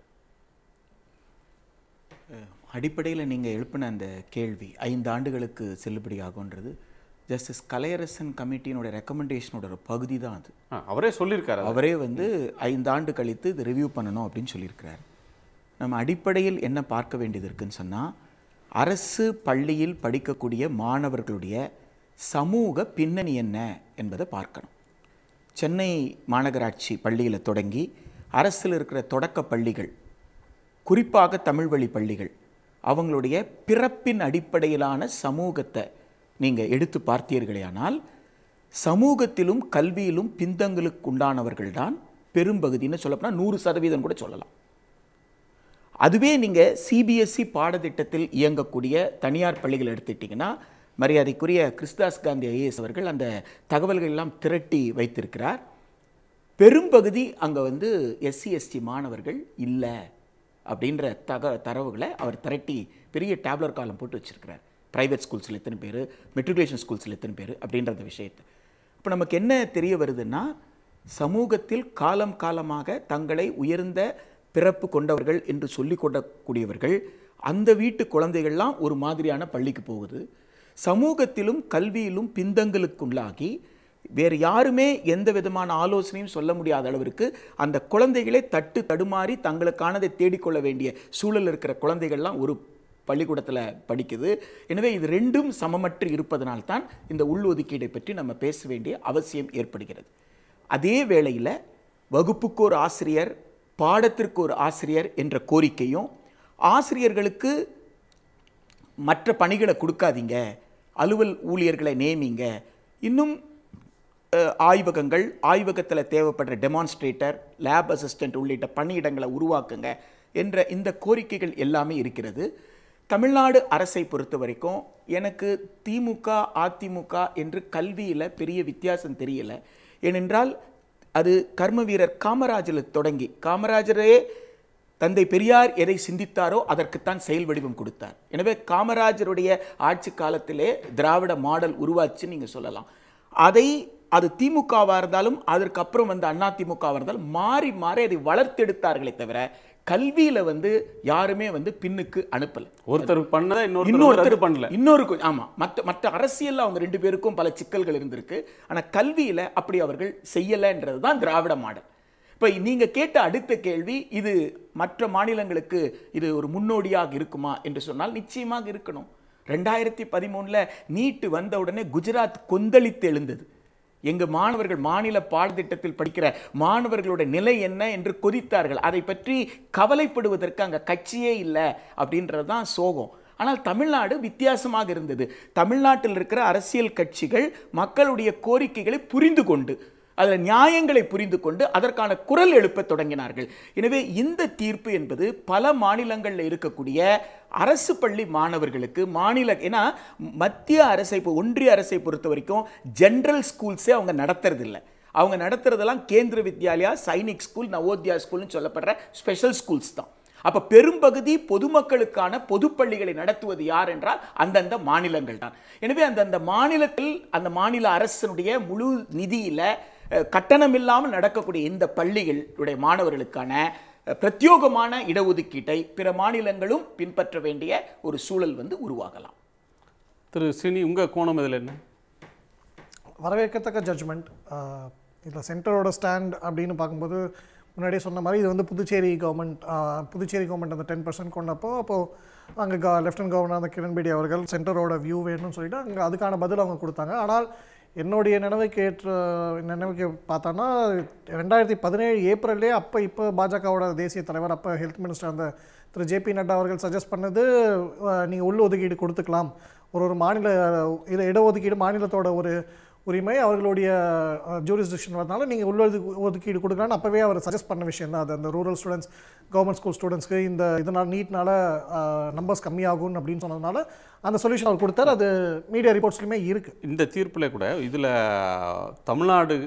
அடிப்படையில் நீங்கள் எழுப்பின அந்த கேள்வி ஐந்து ஆண்டுகளுக்கு செல்லுபடியாகுன்றது ஜஸ்டிஸ் கலையரசன் கமிட்டியினுடைய ரெக்கமெண்டேஷனோட ஒரு பகுதி தான் அது ஆ, அவரே சொல்லியிருக்காரு அது. அவரே வந்து ஐந்து ஆண்டு கழித்து இது ரிவ்யூ பண்ணணும் அப்படின்னு சொல்லியிருக்கிறார் நம்ம அடிப்படையில் என்ன பார்க்க வேண்டியது இருக்குன்னு சொன்னால் அரசு பள்ளியில் படிக்கக்கூடிய மாணவர்களுடைய சமூக பின்னணி என்ன என்பதை பார்க்கணும் சென்னை மாநகராட்சி பள்ளியில் தொடங்கி அரசில் இருக்கிற தொடக்க பள்ளிகள் குறிப்பாக தமிழ் வழி பள்ளிகள் அவங்களுடைய பிறப்பின் அடிப்படையிலான சமூகத்தை நீங்கள் எடுத்து பார்த்தீர்களேயானால் சமூகத்திலும் கல்வியிலும் பின்தங்களுக்கு உண்டானவர்கள்தான் பெரும்பகுதின்னு சொல்லப்போனால் நூறு சதவீதம் கூட சொல்லலாம் அதுவே நீங்கள் சிபிஎஸ்இ பாடத்திட்டத்தில் இயங்கக்கூடிய தனியார் பள்ளிகள் எடுத்துக்கிட்டிங்கன்னா மரியாதைக்குரிய கிறிஸ்தாஸ் காந்தி ஐஏஎஸ் அவர்கள் அந்த தகவல்கள் எல்லாம் திரட்டி வைத்திருக்கிறார் பெரும்பகுதி அங்கே வந்து எஸ்சி எஸ்டி மாணவர்கள் இல்லை அப்படின்ற தக தரவுகளை அவர் திரட்டி பெரிய டேப்லர் காலம் போட்டு வச்சிருக்கிறார் ப்ரைவேட் ஸ்கூல்ஸில் எத்தனை பேர் மெட்ரிகுலேஷன் ஸ்கூல்ஸில் எத்தனை பேர் அப்படின்றத விஷயத்தை இப்போ நமக்கு என்ன தெரிய வருதுன்னா சமூகத்தில் காலம் காலமாக தங்களை உயர்ந்த பிறப்பு கொண்டவர்கள் என்று சொல்லிக் கொள்ளக்கூடியவர்கள் அந்த வீட்டு குழந்தைகள்லாம் ஒரு மாதிரியான பள்ளிக்கு போகுது சமூகத்திலும் கல்வியிலும் பின்தங்களுக்குள்ளாகி வேறு யாருமே எந்த விதமான ஆலோசனையும் சொல்ல முடியாத அளவிற்கு அந்த குழந்தைகளே தட்டு தடுமாறி தங்களுக்கானதை தேடிக்கொள்ள வேண்டிய சூழல் இருக்கிற குழந்தைகள்லாம் ஒரு பள்ளிக்கூடத்தில் படிக்குது எனவே இது ரெண்டும் சமமற்று இருப்பதனால்தான் இந்த உள்ஒதுக்கீடை பற்றி நம்ம பேச வேண்டிய அவசியம் ஏற்படுகிறது அதே வேளையில் வகுப்புக்கு ஒரு ஆசிரியர் பாடத்திற்கு ஒரு ஆசிரியர் என்ற கோரிக்கையும் ஆசிரியர்களுக்கு மற்ற பணிகளை கொடுக்காதீங்க அலுவல் ஊழியர்களை நியமிங்க இன்னும் அஹ், ஆய்வகங்கள் ஆய்வகத்தில் தேவைப்படுற டெமான்ஸ்ட்ரேட்டர் லேப் அசிஸ்டன்ட் உள்ளிட்ட பணியிடங்களை உருவாக்குங்க என்ற இந்த கோரிக்கைகள் எல்லாமே இருக்கிறது தமிழ்நாடு அரசை பொறுத்த வரைக்கும் எனக்கு திமுக அதிமுக என்று கல்வியில் பெரிய வித்தியாசம் தெரியல ஏனென்றால் அது கர்ம வீரர் காமராஜில் தொடங்கி காமராஜரே தந்தை பெரியார் எதை சிந்தித்தாரோ அதற்குத்தான் செயல் வடிவம் கொடுத்தார் எனவே காமராஜருடைய ஆட்சி காலத்திலே திராவிட மாடல் உருவாச்சுன்னு நீங்கள் சொல்லலாம் அதை அது திமுகவாக இருந்தாலும் அதற்கு அப்புறம் வந்து அண்ணா திமுகவாக இருந்தாலும் மாறி மாறி அதை வளர்த்தெடுத்தார்களே தவிர கல்வியில வந்து யாருமே வந்து பின்னுக்கு அனுப்பலை ஒருத்தர் பண்ணதை இன்னொருத்தர் இன்னொருத்தர் ரத்து பண்ணல இன்னொரு கொ- ஆமா மற்ற மற்ற அரசியல்ல அவங்க ரெண்டு பேருக்கும் பல சிக்கல்கள் இருந்திருக்கு ஆனா கல்வியில அப்படி அவர்கள் செய்யலைன்றது தான் திராவிட மாடல் இப்ப நீங்க கேட்ட அடுத்த கேள்வி இது மற்ற மாநிலங்களுக்கு இது ஒரு முன்னோடியாக இருக்குமா என்று சொன்னால் நிச்சயமாக இருக்கணும் ரெண்டாயிரத்தி பதிமூணுல நீட்டு வந்த உடனே குஜராத் கொந்தளித்து எழுந்தது எங்க மாணவர்கள் மாநில பாடத்திட்டத்தில் படிக்கிற மாணவர்களோட நிலை என்ன என்று கொதித்தார்கள் அதை பற்றி கவலைப்படுவதற்கு அங்க கட்சியே இல்லை அப்படின்றது தான் சோகம் ஆனால் தமிழ்நாடு வித்தியாசமாக இருந்தது தமிழ்நாட்டில் இருக்கிற அரசியல் கட்சிகள் மக்களுடைய கோரிக்கைகளை புரிந்து கொண்டு அதில் நியாயங்களை புரிந்து கொண்டு அதற்கான குரல் எழுப்பத் தொடங்கினார்கள் எனவே இந்த தீர்ப்பு என்பது பல மாநிலங்களில் இருக்கக்கூடிய அரசு பள்ளி மாணவர்களுக்கு மாநில ஏன்னா மத்திய அரசை இப்போ ஒன்றிய அரசை பொறுத்த வரைக்கும் ஜென்ரல் ஸ்கூல்ஸே அவங்க நடத்துறது இல்ல அவங்க நடத்துறதெல்லாம் கேந்திர வித்யாலயா சைனிக் ஸ்கூல் நவோத்யா ஸ்கூல்னு சொல்லப்படுற ஸ்பெஷல் ஸ்கூல்ஸ் தான் அப்ப பெரும்பகுதி பொதுமக்களுக்கான பொதுப்பள்ளிகளை நடத்துவது யார் என்றால் அந்தந்த மாநிலங்கள் தான் எனவே அந்தந்த மாநிலத்தில் அந்த மாநில அரசினுடைய முழு நிதியில அஹ், கட்டணம் இல்லாமல் நடக்கக்கூடிய இந்த பள்ளிகளுடைய மாணவர்களுக்கான அஹ், பிரத்யோகமான இடஒதுக்கீட்டை பிற மாநிலங்களும் பின்பற்ற வேண்டிய ஒரு சூழல் வந்து உருவாகலாம் திரு சினி உங்க கோணம் இதில் என்ன வரவேற்கத்தக்க ஜட்ஜ்மெண்ட் இதில் சென்டரோட ஸ்டாண்ட் அப்படின்னு பார்க்கும்போது முன்னாடியே சொன்ன மாதிரி இது வந்து புதுச்சேரி கவர்மெண்ட் புதுச்சேரி கவர்மெண்ட் அந்த டென் பர்சன்ட் கொண்டப்போ அப்போது அங்கே க லெஃப்டினன்ட் கவர்னர் அந்த கிரண்பேடி அவர்கள் சென்டரோட வியூ வேணும்னு சொல்லிட்டு அங்கே அதுக்கான பதில் அவங்க கொடுத்தாங்க ஆனால் என்னுடைய நினைவுக்கு ஏற்ற நினைவுக்கு பார்த்தோன்னா ரெண்டாயிரத்தி பதினேழு ஏப்ரல்லே அப்போ இப்போ பாஜகவோட தேசிய தலைவர் அப்போ ஹெல்த் மினிஸ்டர் அந்த திரு ஜேபி நட்டா அவர்கள் சஜஸ்ட் பண்ணது நீங்கள் உள் ஒதுக்கீடு கொடுத்துக்கலாம் ஒரு ஒரு மாநில இது இடஒதுக்கீடு மாநிலத்தோட ஒரு உரிமை அவர்களுடைய ஜூரிஸ்டிக்ஷன் வரனால நீங்கள் உள் ஒதுக்கு- ஒதுக்கீடு கொடுக்கலான்னு அப்போவே அவர் சஜஸ்ட் பண்ண விஷயம் தான் அது அந்த ரூரல் ஸ்டூடெண்ட்ஸ் கவர்மெண்ட் ஸ்கூல் ஸ்டூடெண்ட்ஸ்க்கு இந்த இதனால் நீட்னால நம்பர்ஸ் கம்மியாகும் அப்படின்னு சொன்னதுனால அந்த சொல்யூஷன் அவர் கொடுத்தாரு அது மீடியா ரிப்போர்ட்ஸ்லையுமே இருக்குது இந்த தீர்ப்பில் கூட இதில் தமிழ்நாடு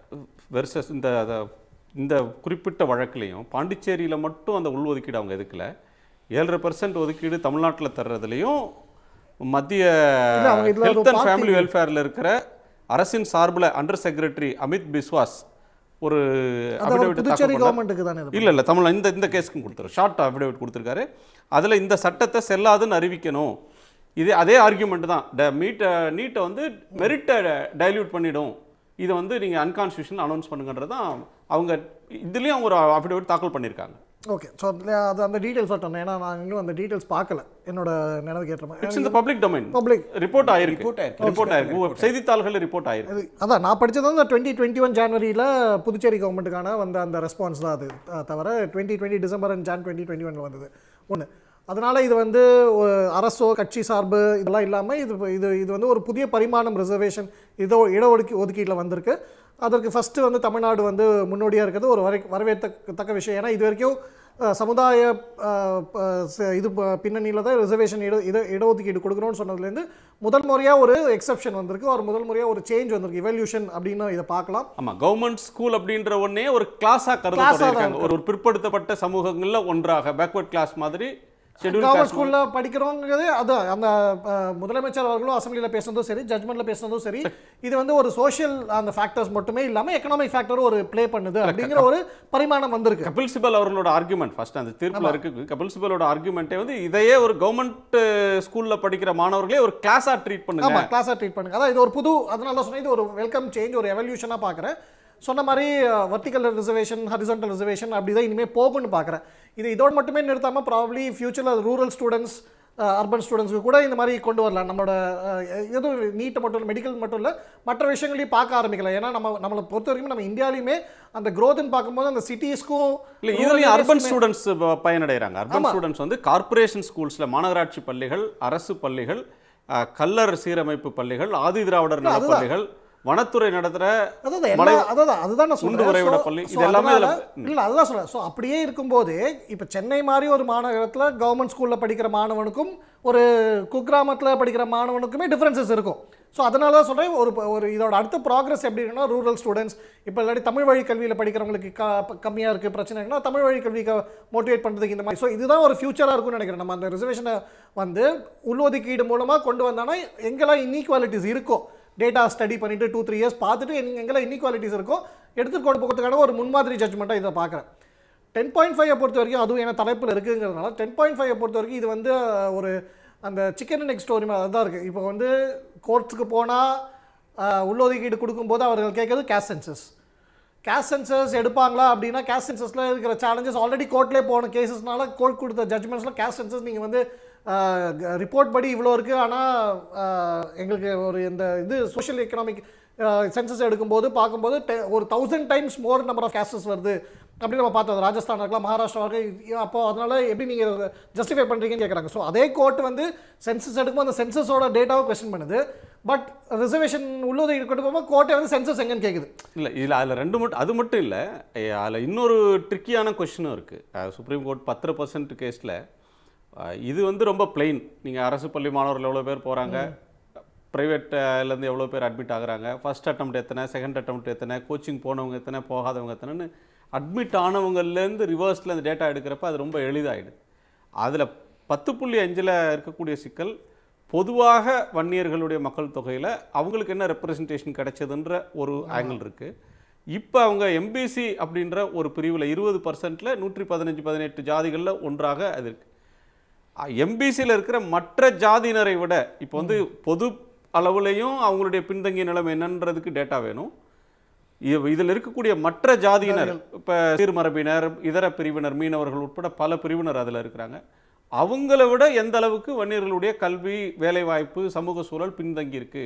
வெர்சஸ் இந்த அத- இந்த குறிப்பிட்ட வழக்குலையும் பாண்டிச்சேரியில் மட்டும் அந்த உள்ஒதுக்கீடு அவங்க எதுக்கல ஏழரை பர்சன்ட் ஒதுக்கீடு தமிழ்நாட்டில் தர்றதுலையும் மத்திய இல்ல, அவங்க இதுல ஒரு ஹெல்த் அண்ட் party- ஃபேமிலி வெல்ஃபேரில் இருக்கிற அரசின் சார்பில் அண்டர் செக்ரட்டரி அமித் பிஸ்வாஸ் ஒரு அது அவர் affidavit புதுச்சேரி தாக்கல் பண்ணார். கவர்மெண்ட்டுக்கு தானே இது இல்ல இல்ல தமிழ் இந்த இந்த கேஸ்க்கும் கொடுத்துரு ஷார்ட் அஃபிடேவிட் கொடுத்துருக்காரு அதுல இந்த சட்டத்தை செல்லாதுன்னு அறிவிக்கணும் இது அதே ஆர்கியூமெண்ட் தான் ட மீட் நீட்டை வந்து மெரிட்டை டைல்யூட் பண்ணிடும் இதை வந்து நீங்க அன்கான்ஸ்டியூஷன் அனௌன்ஸ் பண்ணுங்கன்றது தான் அவங்க இதுலயும் ஒரு அஃபிடேவிட் தாக்கல் பண்ணியிருக்காங்க ஓகே ஸோ அது அந்த டீட்டெயில்ஸ் வரட்டும் ஏன்னா நான் இன்னும் அந்த டீட்டெயில்ஸ் பார்க்கல என்னோட நினைவுக்கு ஏற்ற இட்ஸ் மாதிரி இந்த பப்ளிக் டொமைன் பப்ளிக் ரிப்போர்ட் ஆயிருக்கு Report ஆயிருக்கு. ரிப்போர்ட் ஆயிருக்கு செய்தித்தாள்கள் ரிப்போர்ட் ஆயிருக்கு அது அதான் நான் படிச்சது வந்து டுவெண்ட்டி டுவெண்ட்டி ஒன் ஜான்வரியில் புதுச்சேரி கவர்மெண்ட்டுக்கான வந்த அந்த ரெஸ்பான்ஸ் தான் அது அஹ் தவிர twenty twenty December and Jan twenty twenty ஒனில் வந்தது ஒன்று அதனால இது வந்து ஒரு அரசோ கட்சி சார்பு இதெல்லாம் இல்லாமல் இது இது இது வந்து ஒரு புதிய பரிமாணம் ரிசர்வேஷன் இதோ இடஒதுக்கி ஒதுக்கீட்டில் வந்திருக்கு அதற்கு ஃபஸ்ட்டு வந்து தமிழ்நாடு வந்து முன்னோடியாக இருக்கிறது ஒரு வரை வரவேற்கத்தக்க விஷயம் ஏன்னா இது வரைக்கும் அஹ், சமுதாய அஹ், ப- ச- இது பின்னணியில் தான் ரிசர்வேஷன் இட இட இடஒதுக்கீடு கொடுக்கணும்னு சொன்னதுலேருந்து முதல் முறையாக ஒரு எக்ஸப்ஷன் வந்திருக்கு ஒரு முதல் முறையாக ஒரு சேஞ்ச் வந்திருக்கு இவல்யூஷன் அப்படின்னு இதை பார்க்கலாம் ஆமா கவர்மெண்ட் ஸ்கூல் அப்படின்ற ஒண்ணே ஒரு கிளாஸா Class-ஆ கருதப்பட்டு தான் இருக்காங்க ஒரு ஒரு பிற்படுத்தப்பட்ட சமூகங்கள்ல ஒன்றாக பேக்வர்ட் கிளாஸ் மாதிரி ஷெட்யூல் கவர்மெண்ட் கிளாஸ் ஸ்கூலில் படிக்கிறோங்கிறது அது அந்த அஹ், முதலமைச்சர் அவர்களும் அசம்பிளியில் பேசுனதும் சரி ஜட்மெண்ட்டில் பேசுனதும் சரி இது வந்து ஒரு சோஷியல் அந்த ஃபேக்டர்ஸ் மட்டுமே இல்லாமல் எக்கனாமிக் ஃபேக்டரும் ஒரு ப்ளே பண்ணுது அப்படிங்கிற ஒரு பரிமாணம் வந்திருக்கு கபில் சிபல் அவர்களோட ஆர்குமெண்ட் ஃபர்ஸ்ட் அந்த தீர்ப்புல இருக்கு கபில் சிபலோட ஆர்குமெண்ட்டே வந்து இதையே ஒரு கவர்மெண்ட் ஸ்கூல்ல படிக்கிற மாணவர்களே ஒரு கிளாஸா ட்ரீட் பண்ணுங்க ஆமாம் கிளாஸாக ட்ரீட் பண்ணுங்க அதான் இது ஒரு புது அதனால தான் சொன்னேன் இது ஒரு வெல்கம் சேஞ்ச் ஒரு எவல்யூஷனாக பார்க்குறேன் சொன்ன மாதிரி வர்டிகல் ரிசர்வேஷன் ஹரிசன்டல் ரிசர்வேஷன் அப்படி தான் இனிமேல் போகும்னு பார்க்குறேன் இது இதோட மட்டுமே நிறுத்தாமல் ப்ராப்ளி ஃபியூச்சரில் ரூரல் ஸ்டூடெண்ட்ஸ் அர்பன் ஸ்டூடெண்ட்ஸ்க்கு கூட இந்த மாதிரி கொண்டு வரலாம் நம்மளோட அஹ், எதுவும் நீட்டை மட்டும் இல்லை மெடிக்கல் மட்டும் இல்லை மற்ற விஷயங்களையும் பார்க்க ஆரம்பிக்கலாம் ஏன்னா நம்ம நம்மளை பொறுத்த வரைக்கும் நம்ம இந்தியாலையுமே அந்த growth-ன்னு பார்க்கும்போது அந்த சிட்டிஸ்க்கும் இல்ல இதுலயும் அர்பன் ஸ்டூடெண்ட்ஸ் பயனடைறாங்க அர்பன் ஸ்டூடெண்ட்ஸ் வந்து கார்ப்பரேஷன் ஸ்கூல்ஸ்ல மாநகராட்சி பள்ளிகள் அரசு பள்ளிகள் அஹ், கல்லர் சீரமைப்பு பள்ளிகள் ஆதி திராவிடர் நல அதுதான். பள்ளிகள் வனத்துறை நடத்துற அதான் எல்லா மலை- அதான் அதுதான் நான் உண்டு சொல்றேன் உறைவிட So- பள்ளி, so இது எல்லாமே அதனால- இதுல- இல்ல அதுதான் சொல்றேன் ஸோ அப்படியே இருக்கும்போது இப்போ சென்னை மாதிரி ஒரு மாநகரத்துல கவர்மெண்ட் ஸ்கூல்ல படிக்கிற மாணவனுக்கும் ஒரு குக்கிராமத்துல படிக்கிற மாணவனுக்குமே டிஃபரன்சஸ் இருக்கும் ஸோ அதனால தான் சொல்றேன் ஒரு ஒரு இதோட அடுத்த ப்ராக்ரஸ் எப்படி இருக்குன்னா ரூரல் ஸ்டூடெண்ட்ஸ் இப்போ இல்லாட்டி தமிழ் வழி கல்வியில் படிக்கிறவங்களுக்கு க கம்மியாக இருக்குது பிரச்சனை இருக்குன்னா தமிழ் வழி கல்விக்கு மோட்டிவேட் பண்ணுறதுக்கு இந்த மாதிரி ஸோ இதுதான் ஒரு ஃபியூச்சராக இருக்கும்னு நினைக்கிறேன் நம்ம அந்த ரிசர்வேஷனை வந்து உள்ஒதுக்கீடு மூலமாக கொண்டு வந்தோன்னா எங்கெல்லாம் இன்இக்வாலிட்டிஸ் இருக்கோ டேட்டா ஸ்டடி பண்ணிட்டு டூ த்ரீ இயர்ஸ் பார்த்துட்டு எங்க எங்கெல்லாம் இன்இக்வாலிட்டிஸ் இருக்கோ எடுத்துட்டு கொண்டு போகிறதுக்கான ஒரு முன்மாதிரி ஜட்மெண்ட்டாக இதை பார்க்குறேன் டென் பாயிண்ட் ஃபைவ் பொறுத்த வரைக்கும் அதுவும் ஏன்னா தலைப்பில் இருக்குங்கிறதுனால டென் பாயிண்ட் ஃபைவ் பொறுத்த வரைக்கும் இது வந்து அஹ், ஒரு அந்த சிக்கன் அண்ட் எக் ஸ்டோரி மாதிரி அதுதான் இருக்குது இப்போ வந்து கோர்ட்ஸுக்கு போனால் உள்ளொதுக்கீடு கொடுக்கும்போது அவர்கள் கேட்குறது கேஷ் சென்சஸ் கேஷ் சென்சஸ் எடுப்பாங்களா அப்படின்னா கேஷ் சென்சஸில் இருக்கிற சேலஞ்சஸ் ஆல்ரெடி கோர்ட்லேயே போன கேசஸ்னால கோர்ட் கொடுத்த ஜட்மெண்ட்ஸில் கேஷ் சென்சஸ் நீங்கள் வந்து ரிப்போர்ட் படி இவ்வளோ இருக்குது ஆனால் எங்களுக்கு ஒரு இந்த இது சோஷியல் எக்கனாமிக் சென்சஸ் எடுக்கும்போது பார்க்கும்போது te- ஒரு thousand times more number of cases வருது அப்படின்னு நம்ம பார்த்தோம் ராஜஸ்தான் இருக்கலாம் மகாராஷ்டிரா இருக்கலாம் அப்போ அதனால எப்படி நீங்கள் ஜஸ்டிஃபை பண்ணுறீங்கன்னு கேட்குறாங்க ஸோ அதே கோர்ட் வந்து சென்சஸ் எடுக்கும்போது அந்த சென்சஸோட டேட்டாவை கொஸ்டின் பண்ணுது பட் ரிசர்வேஷன் உள்ளதை கொண்டு போகும்போது கோர்ட்டை வந்து சென்சஸ் எங்கன்னு கேட்குது இல்ல இதுல அதுல ரெண்டு மட்டும் அது மட்டும் இல்ல ஏ, அதுல இன்னொரு ட்ரிக்கியான கொஷினும் இருக்கு அஹ், சுப்ரீம் கோர்ட் பத்து பர்சன்ட் கேஸ்ல இது வந்து ரொம்ப பிளெயின் நீங்க அரசு பள்ளி மாணவர்கள் எவ்வளவு பேர் போறாங்க ப்ரைவேட்லேருந்து எவ்வளோ பேர் அட்மிட் ஆகுறாங்க ஃபர்ஸ்ட் attempt எத்தனை செகண்ட் attempt எத்தனை கோச்சிங் போனவங்க எத்தனை போகாதவங்க எத்தனைன்னு அட்மிட் ஆனவங்கலேருந்து ரிவர்ஸில் அந்த டேட்டா எடுக்கிறப்ப அது ரொம்ப எளிதாயிடுது அதில் பத்து புள்ளி அஞ்சில் இருக்கக்கூடிய சிக்கல் பொதுவாக வன்னியர்களுடைய மக்கள் தொகையில் அவங்களுக்கு என்ன ரெப்ரசன்டேஷன் கிடைச்சதுன்ற ஒரு ஆங்கிள் இருக்குது இப்போ அவங்க எம்பிசி அப்படின்ற ஒரு பிரிவில் இருபது பர்சன்ட்டில் நூற்றி பதினஞ்சு பதினெட்டு ஜாதிகளில் ஒன்றாக அது இருக்கு எம்பிசியில் இருக்கிற மற்ற ஜாதியினரை விட இப்போ வந்து பொது அளவுலையும் அவங்களுடைய பின்தங்கிய நிலைமை என்னன்றதுக்கு டேட்டா வேணும் இ- இதில் இருக்கக்கூடிய மற்ற ஜாதியினர் இப்போ சீர்மரபினர் இதர பிரிவினர் மீனவர்கள் உட்பட பல பிரிவினர் அதில் இருக்கிறாங்க அவங்கள விட எந்த அளவுக்கு வன்னியர்களுடைய கல்வி வேலைவாய்ப்பு சமூக சூழல் பின்தங்கி இருக்கு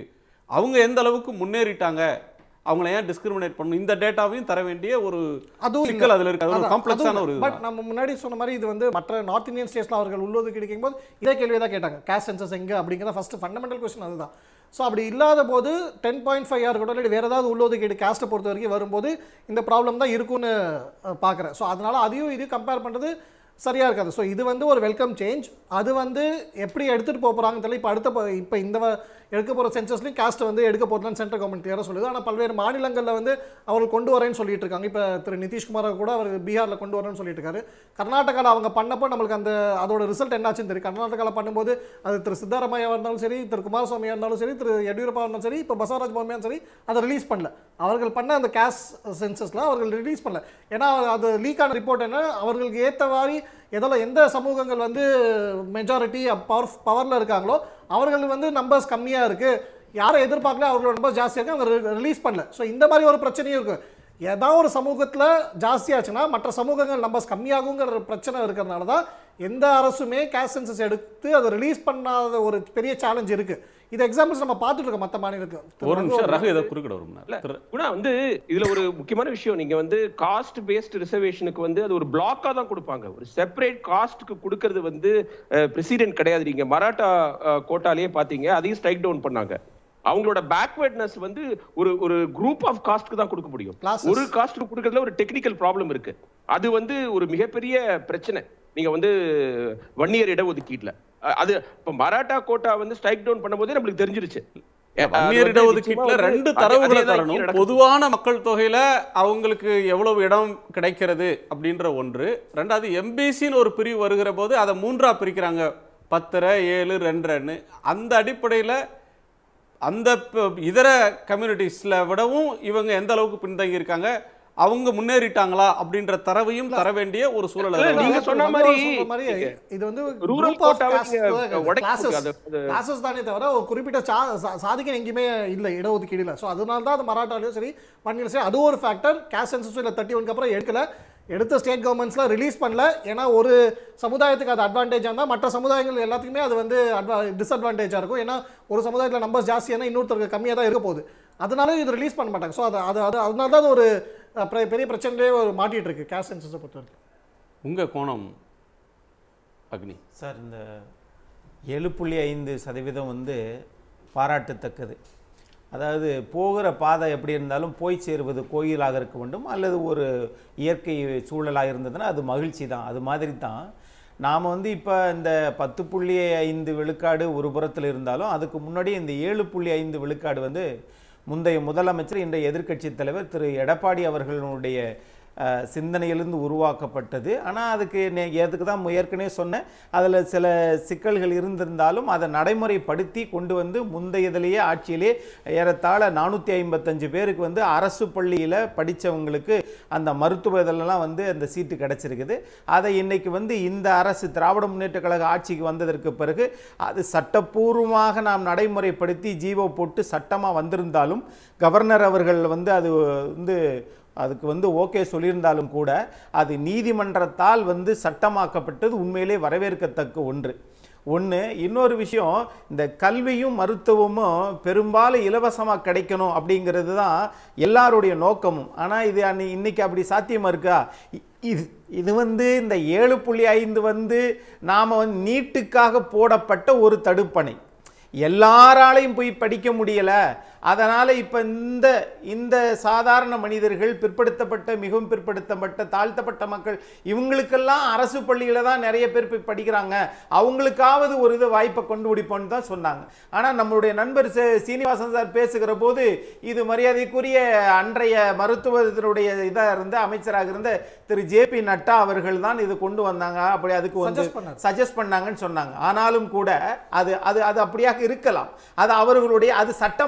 அவங்க எந்த அளவுக்கு முன்னேறிட்டாங்க அவங்கள ஏன் டிஸ்கிரிமினேட் பண்ணணும் இந்த டேட்டாவையும் தர வேண்டிய ஒரு அதுவும் சிக்கல் அதுல இருக்கு அது ஒரு காம்ப்ளெக்ஸான ஒரு பட் நம்ம முன்னாடி சொன்ன மாதிரி இது வந்து மற்ற நார்த் இந்தியன் ஸ்டேட்ஸ்ல அவர்கள் உள்ளொதுக்கீடு கேட்கும்போது இதே கேள்வியை தான் கேட்டாங்க கேஷ் சென்சஸ் எங்க அப்படிங்கிற ஃபர்ஸ்ட் ஃபண்டமெண்டல் கொஸ்டின் அதுதான் ஸோ அப்படி இல்லாத போது டென் பாயிண்ட் ஃபைவ் ஆர் கூட இல்லை வேறு ஏதாவது உள்ளொதுக்கீடு கேஸ்ட்டை பொறுத்த வரைக்கும் வரும்போது இந்த ப்ராப்ளம் தான் இருக்கும்னு பார்க்குறேன் ஸோ அதனால அதையும் இதையும் கம்பேர் பண்ணுறது சரியாக இருக்காது ஸோ இது வந்து ஒரு வெல்கம் சேஞ்ச் அது வந்து எப்படி எடுத்துகிட்டு போக போகிறாங்கன்னு தெரியல இப்போ அடுத்த ப- இப்போ இந்த வ- எடுக்க போகிற சென்சஸ்லையும் காஸ்ட் வந்து எடுக்க போகிறதுன்னு சென்ட்ரல் கவர்மெண்ட் கிளியராக சொல்லுது ஆனால் பல்வேறு மாநிலங்களில் வந்து அவர்கள் கொண்டு வரேன்னு சொல்லிட்டு இருக்காங்க இப்போ திரு நிதிஷ்குமாரை கூட அவர் பீகாரில் கொண்டு வரேன்னு சொல்லிட்டு இருக்காரு கர்நாடகாவில் அவங்க பண்ணப்போ நம்மளுக்கு அந்த அதோட ரிசல்ட் என்னாச்சுன்னு தெரியும் கர்நாடகாவில் பண்ணும்போது அது திரு சித்தராமையா இருந்தாலும் சரி திரு குமாரசுவாமியாக இருந்தாலும் சரி திரு எடியூரப்பா இருந்தாலும் சரி இப்போ பசவராஜ் பொம்மையாலும் சரி அதை ரிலீஸ் பண்ணல அவர்கள் பண்ண அந்த கேஷ் சென்சஸில் அவர்கள் ரிலீஸ் பண்ணல ஏன்னா அது லீக் ஆன ரிப்போர்ட் என்ன அவர்களுக்கு ஏற்ற மாதிரி எதில் எந்த சமூகங்கள் வந்து மெஜாரிட்டி பவர் பவரில் இருக்காங்களோ அவர்கள் வந்து நம்பர்ஸ் கம்மியாக இருக்குது யாரை எதிர்பார்க்கல அவர்களோட நம்பர்ஸ் ஜாஸ்தியாக இருக்கு அவங்க ரிலீஸ் பண்ணல ஸோ இந்த மாதிரி ஒரு பிரச்சனையும் இருக்குது ஏதாவது ஒரு சமூகத்தில் ஜாஸ்தியாச்சுன்னா மற்ற சமூகங்கள் நம்பர்ஸ் கம்மியாகுங்கிற பிரச்சனை இருக்கிறதுனால தான் எந்த அரசுமே கேஷ் சென்சஸ் எடுத்து அதை ரிலீஸ் பண்ணாத ஒரு பெரிய சேலஞ்ச் இருக்குது இது எக்ஸாம்பிள்ஸ் நம்ம பார்த்துட்டு இருக்கோம் மற்ற மாநிலத்துக்கு ஒரு நிமிஷம் ரகு ஏதோ குறுக்கிட வரும் திரு- குணா வந்து இதுல ஒரு முக்கியமான விஷயம் நீங்க வந்து காஸ்ட் பேஸ்ட் ரிசர்வேஷனுக்கு வந்து அது ஒரு பிளாக்கா தான் கொடுப்பாங்க ஒரு செப்பரேட் காஸ்ட்க்கு கொடுக்கறது வந்து பிரசிடென்ட் கிடையாது நீங்க மராட்டா அஹ், கோட்டாலேயே பாத்தீங்க அதையும் ஸ்ட்ரைக் டவுன் பண்ணாங்க அவங்களோட பேக்வேர்ட்னஸ் வந்து ஒரு ஒரு குரூப் ஆஃப் காஸ்ட்க்கு தான் கொடுக்க முடியும் Classes. ஒரு காஸ்ட்க்கு கொடுக்கறதுல ஒரு டெக்னிக்கல் ப்ராப்ளம் இருக்கு அது வந்து ஒரு மிகப்பெரிய பிரச்சனை நீங்க வந்து ஒன் இயர் இடஒதுக்கீட்டுல அஹ், அது இப்ப மராட்டா கோட்டா வந்து ஸ்ட்ரைக் டவுன் பண்ணும்போதே நம்மளுக்கு தெரிஞ்சிருச்சு அது வன்னியர் வந்து இடஒதுக்கீட்டுல நிச்சயமா ரெண்டு வந்து தரவுகளை அதே தான் இங்க தரணும் நடக்குது. பொதுவான மக்கள் தொகையில அவங்களுக்கு எவ்வளவு இடம் கிடைக்கிறது அப்படின்ற ஒன்று ரெண்டாவது எம்பிசின்னு ஒரு பிரிவு வருகிற போது அதை மூன்றா பிரிக்கிறாங்க பத்தரை ஏழு ரெண்டரைன்னு அந்த அடிப்படையில அந்த ப- இதர கம்யூனிட்டிஸ்ல விடவும் இவங்க எந்த அளவுக்கு பின்தங்கி இருக்காங்க அவங்க முன்னேறிட்டாங்களா அப்படின்ற தரவையும் தர வேண்டிய ஒரு சூழல் இல்ல, அதுல நீங்க இருக்கு. சொன்ன மதுரை மாதிரி சொல்ற மாதிரி இது வந்து rural group of கோட்டாவை caste நீங்க தான் உடைக்க classes. முடியாது. அது- classes தானே தவிர ஒரு குறிப்பிட்ட சா- சா- சாதிக்கம் எங்கேயுமே இல்லை இடஒதுக்கீடுல ஸோ அதனால தான் அது மராட்டாலையும் சரி வன்னியிலும் சரி அது ஒரு ஃபேக்டர் கேஷ் சென்சஸ் இல்லை தேர்ட்டி ஒன்க்கு அப்புறம் எடுக்கல எடுத்த ஸ்டேட் கவர்மெண்ட்ஸ்லாம் ரிலீஸ் பண்ணல ஏன்னா ஒரு சமுதாயத்துக்கு அது அட்வான்டேஜாக இருந்தால் மற்ற சமுதாயங்கள் எல்லாத்துக்குமே அது வந்து அட்வா டிஸ்அட்வான்டேஜாக இருக்கும் ஏன்னா ஒரு சமுதாயத்தில் நம்பர்ஸ் ஜாஸ்தியான இன்னொருத்தருக்கு கம்மியாக தான் இருக்க போகுது அதனால இது ரிலீஸ் பண்ண மாட்டாங்க ஸோ அது அது அது அதனால தான் அது ஒரு அஹ், பெரிய- பெரிய பிரச்சனையிலே ஒரு மாட்டிட்டு இருக்கு கேஷ் சென்சஸை பொறுத்த வரைக்கும் உங்க கோணம் அக்னி சார் இந்த ஏழு புள்ளி ஐந்து சதவீதம் வந்து பாராட்டத்தக்கது அதாவது போகிற பாதை எப்படி இருந்தாலும் போய் சேருவது கோயிலாக இருக்க வேண்டும் அல்லது ஒரு இயற்கை சூழலாக இருந்ததுன்னா அது மகிழ்ச்சி தான் அது மாதிரி தான் நாம் வந்து இப்போ இந்த பத்து புள்ளி ஐந்து விழுக்காடு ஒரு புறத்தில் இருந்தாலும் அதுக்கு முன்னாடி இந்த ஏழு புள்ளி ஐந்து விழுக்காடு வந்து முந்தைய முதலமைச்சர் இன்றைய எதிர்க்கட்சி தலைவர் திரு எடப்பாடி அவர்களுடைய அஹ், சிந்தனையிலிருந்து உருவாக்கப்பட்டது ஆனால் அதுக்கு நே- அதுக்கு தான் ஏற்கனவே சொன்னேன் அதில் சில சிக்கல்கள் இருந்திருந்தாலும் அதை நடைமுறைப்படுத்தி கொண்டு வந்து முந்தையதிலேயே ஆட்சியிலே ஏறத்தாழ நானூற்றி ஐம்பத்தஞ்சு பேருக்கு வந்து அரசு பள்ளியில் படித்தவங்களுக்கு அந்த மருத்துவ இதெல்லாம் வந்து அந்த சீட்டு கிடச்சிருக்குது அதை இன்னைக்கு வந்து இந்த அரசு திராவிட முன்னேற்ற கழக ஆட்சிக்கு வந்ததற்கு பிறகு அது சட்டப்பூர்வமாக நாம் நடைமுறைப்படுத்தி ஜீவோ போட்டு சட்டமாக வந்திருந்தாலும் கவர்னர் அவர்கள் வந்து அது வந்து அதுக்கு வந்து ஓகே சொல்லியிருந்தாலும் கூட அது நீதிமன்றத்தால் வந்து சட்டமாக்கப்பட்டது உண்மையிலே வரவேற்கத்தக்க ஒன்று ஒன்று இன்னொரு விஷயம் இந்த கல்வியும் மருத்துவமும் பெரும்பாலும் இலவசமாக கிடைக்கணும் அப்படிங்கிறது தான் எல்லாருடைய நோக்கமும் ஆனால் இது அன்னை இன்னைக்கு அப்படி சாத்தியமா இருக்கா இ- இது இது வந்து இந்த ஏழு புள்ளி ஐந்து வந்து நாம் வந்து நீட்டுக்காக போடப்பட்ட ஒரு தடுப்பணை எல்லாராலையும் போய் படிக்க முடியலை அதனால் இப்போ இந்த இந்த சாதாரண மனிதர்கள் பிற்படுத்தப்பட்ட மிகவும் பிற்படுத்தப்பட்ட தாழ்த்தப்பட்ட மக்கள் இவங்களுக்கெல்லாம் அரசு பள்ளியில் தான் நிறைய பேர் போய் படிக்கிறாங்க அவங்களுக்காவது ஒரு இது வாய்ப்பை கொண்டு பிடிப்போம்னு தான் சொன்னாங்க ஆனால் நம்மளுடைய நண்பர் சே- சீனிவாசன் சார் பேசுகிற போது இது மரியாதைக்குரிய அன்றைய மருத்துவத்தினுடைய இதாக இருந்த அமைச்சராக இருந்த திரு ஜே பி நட்டா அவர்கள் தான் இது கொண்டு வந்தாங்க அப்படி அதுக்கு வந்து Suggest பண்ணாரு. சஜஸ்ட் பண்ணாங்கன்னு சொன்னாங்க ஆனாலும் கூட அது அது அது அப்படியாக இருக்கலாம் அது அவர்களுடைய அது சட்டமாகவில்லை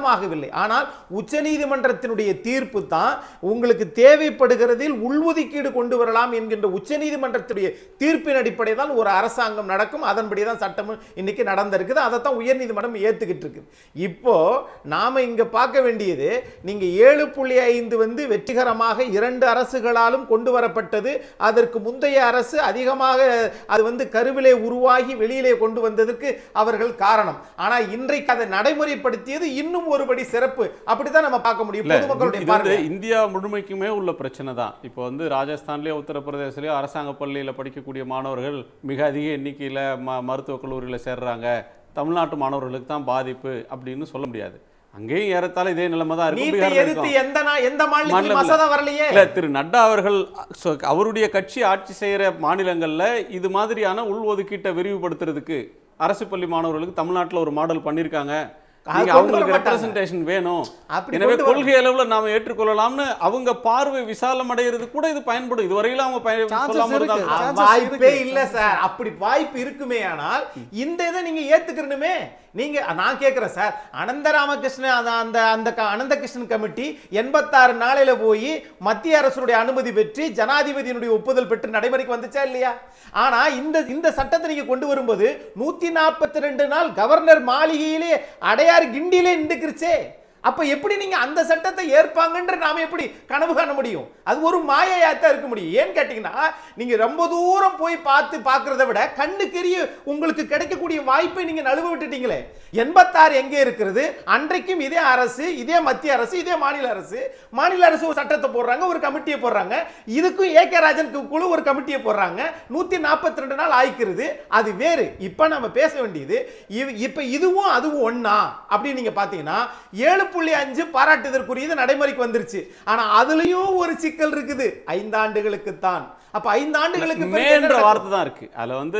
சொல்லவில்லை ஆனால் உச்சநீதிமன்றத்தினுடைய தீர்ப்பு தான் உங்களுக்கு தேவைப்படுகிறதில் உள்ஒதுக்கீடு கொண்டு வரலாம் என்கின்ற உச்சநீதிமன்றத்துடைய தீர்ப்பின் அடிப்படை தான் ஒரு அரசாங்கம் நடக்கும் அதன்படி தான் சட்டம் இன்னைக்கு நடந்திருக்குது அதை தான் உயர்நீதிமன்றம் ஏத்துக்கிட்டு இருக்குது இப்போ நாம இங்க பார்க்க வேண்டியது நீங்க ஏழு புள்ளி ஐந்து வந்து வெற்றிகரமாக இரண்டு அரசுகளாலும் கொண்டு வரப்பட்டது அதற்கு முந்தைய அரசு அதிகமாக அது வந்து கருவிலே உருவாகி வெளியிலே கொண்டு வந்ததற்கு அவர்கள் காரணம் ஆனா இன்றைக்கு அதை நடைமுறைப்படுத்தியது இன்னும் ஒருபடி சிறப்பு அப்படித்தான் நம்ம பார்க்க முடியும் இல்ல பொதுமக்களுடைய இது வந்து பார்வை இந்தியா முழுமைக்குமே உள்ள பிரச்சனை தான் இப்போ வந்து ராஜஸ்தான்லயோ உத்தரப்பிரதேசலயோ அரசாங்க பள்ளியில படிக்கக்கூடிய மாணவர்கள் மிக அதிக எண்ணிக்கையில ம மருத்துவக் கல்லூரியில சேர்றாங்க தமிழ்நாட்டு மாணவர்களுக்கு தான் பாதிப்பு அப்படின்னு சொல்ல முடியாது அங்கேயும் ஏறத்தாழ இதே நிலைமை தான் இருக்கும் நீட்டை பீகார்ல எதிர்த்து இருக்கும். எந்த நா- எந்த மாநிலத்திலும் மாநிலம் இல்ல. மசோதா வரலையே இல்ல திரு நட்டா அவர்கள் சொ- அவருடைய கட்சி ஆட்சி செய்யற மாநிலங்கள்ல இது மாதிரியான உள்ஒதுக்கீட்டை விரிவுபடுத்துறதுக்கு அரசு பள்ளி மாணவர்களுக்கு தமிழ்நாட்டுல ஒரு மாடல் பண்ணிருக்காங்க அது நீங்க கொண்டு அவங்களுக்கு வர மாட்டாங்க. ரெப்ரசன்டேஷன் வேணும் அப்படி எனவே கொண்டு வர- கொள்கை அளவுல நாம ஏற்றுக்கொள்ளலாம்னு அவங்க பார்வை விசாலம் அடையிறது கூட இது பயன்படும் இதுவரையிலும் அவங்க பயன் Chances சொல்லாம இருக்கு. இருந்தாலும் ஆ, chances வாய்ப்பே இருக்கு. இல்ல சார் அப்படி வாய்ப்பு இருக்குமே ஆனால் இந்த இதை நீங்க ஏத்துக்கணுமே நீங்க நான் கேக்குறேன் சார் அனந்த ராமகிருஷ்ணன் அந்த அந்த அந்த க- அனந்த கிருஷ்ணன் கமிட்டி எண்பத்தாறு நாளையில போய் மத்திய அரசுடைய அனுமதி பெற்று ஜனாதிபதியினுடைய ஒப்புதல் பெற்று நடைமுறைக்கு வந்துச்சா இல்லையா ஆனா இந்த இந்த சட்டத்தை நீங்க கொண்டு வரும்போது நூத்தி நாற்பத்தி ரெண்டு நாள் கவர்னர் மாளிகையிலே அடையார் கிண்டியிலே நின்றுக்கிருச்சே அப்ப எப்படி நீங்க அந்த சட்டத்தை ஏற்பாங்கன்ற நாம எப்படி கனவு காண முடியும் அது ஒரு மாயையாத்தான் இருக்க முடியும் ஏன்னு கேட்டீங்கன்னா நீங்க ரொம்ப தூரம் போய் பார்த்து பார்க்கறத விட கண்ணுக்கெரிய உங்களுக்கு கிடைக்கக்கூடிய வாய்ப்பை நீங்க நழுவ விட்டுட்டீங்களே எண்பத்தாறு எங்கே இருக்கிறது அன்றைக்கும் இதே அரசு இதே மத்திய அரசு இதே மாநில அரசு மாநில அரசு ஒரு சட்டத்தை போடுறாங்க ஒரு கமிட்டியை போடுறாங்க இதுக்கும் ஏ கே ராஜன் குழு ஒரு கமிட்டியை போடுறாங்க நூத்தி நாற்பத்தி ரெண்டு நாள் ஆயிக்கிறது அது வேறு இப்ப நம்ம பேச வேண்டியது இவ்- இப்ப இதுவும் அதுவும் ஒண்ணா அப்படின்னு நீங்க பாத்தீங்கன்னா ஏழு புள்ளி அஞ்சு பாராட்டுதற்குரியது நடைமுறைக்கு வந்துருச்சு ஆனா அதுலயும் ஒரு சிக்கல் இருக்குது ஐந்தாண்டுகளுக்கு தான் அப்ப ஐந்தாண்டுகளுக்கு பிறகு என்ன மேன்ற நடக்கும்? வார்த்தை தான் இருக்கு அதுல வந்து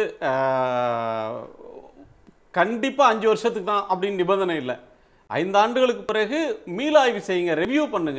ஆஹ், கண்டிப்பா அஞ்சு வருஷத்துக்கு தான் அப்படின்னு நிபந்தனை இல்லை ஐந்து ஆண்டுகளுக்கு பிறகு மீளாய்வு செய்யுங்க ரெவியூ பண்ணுங்க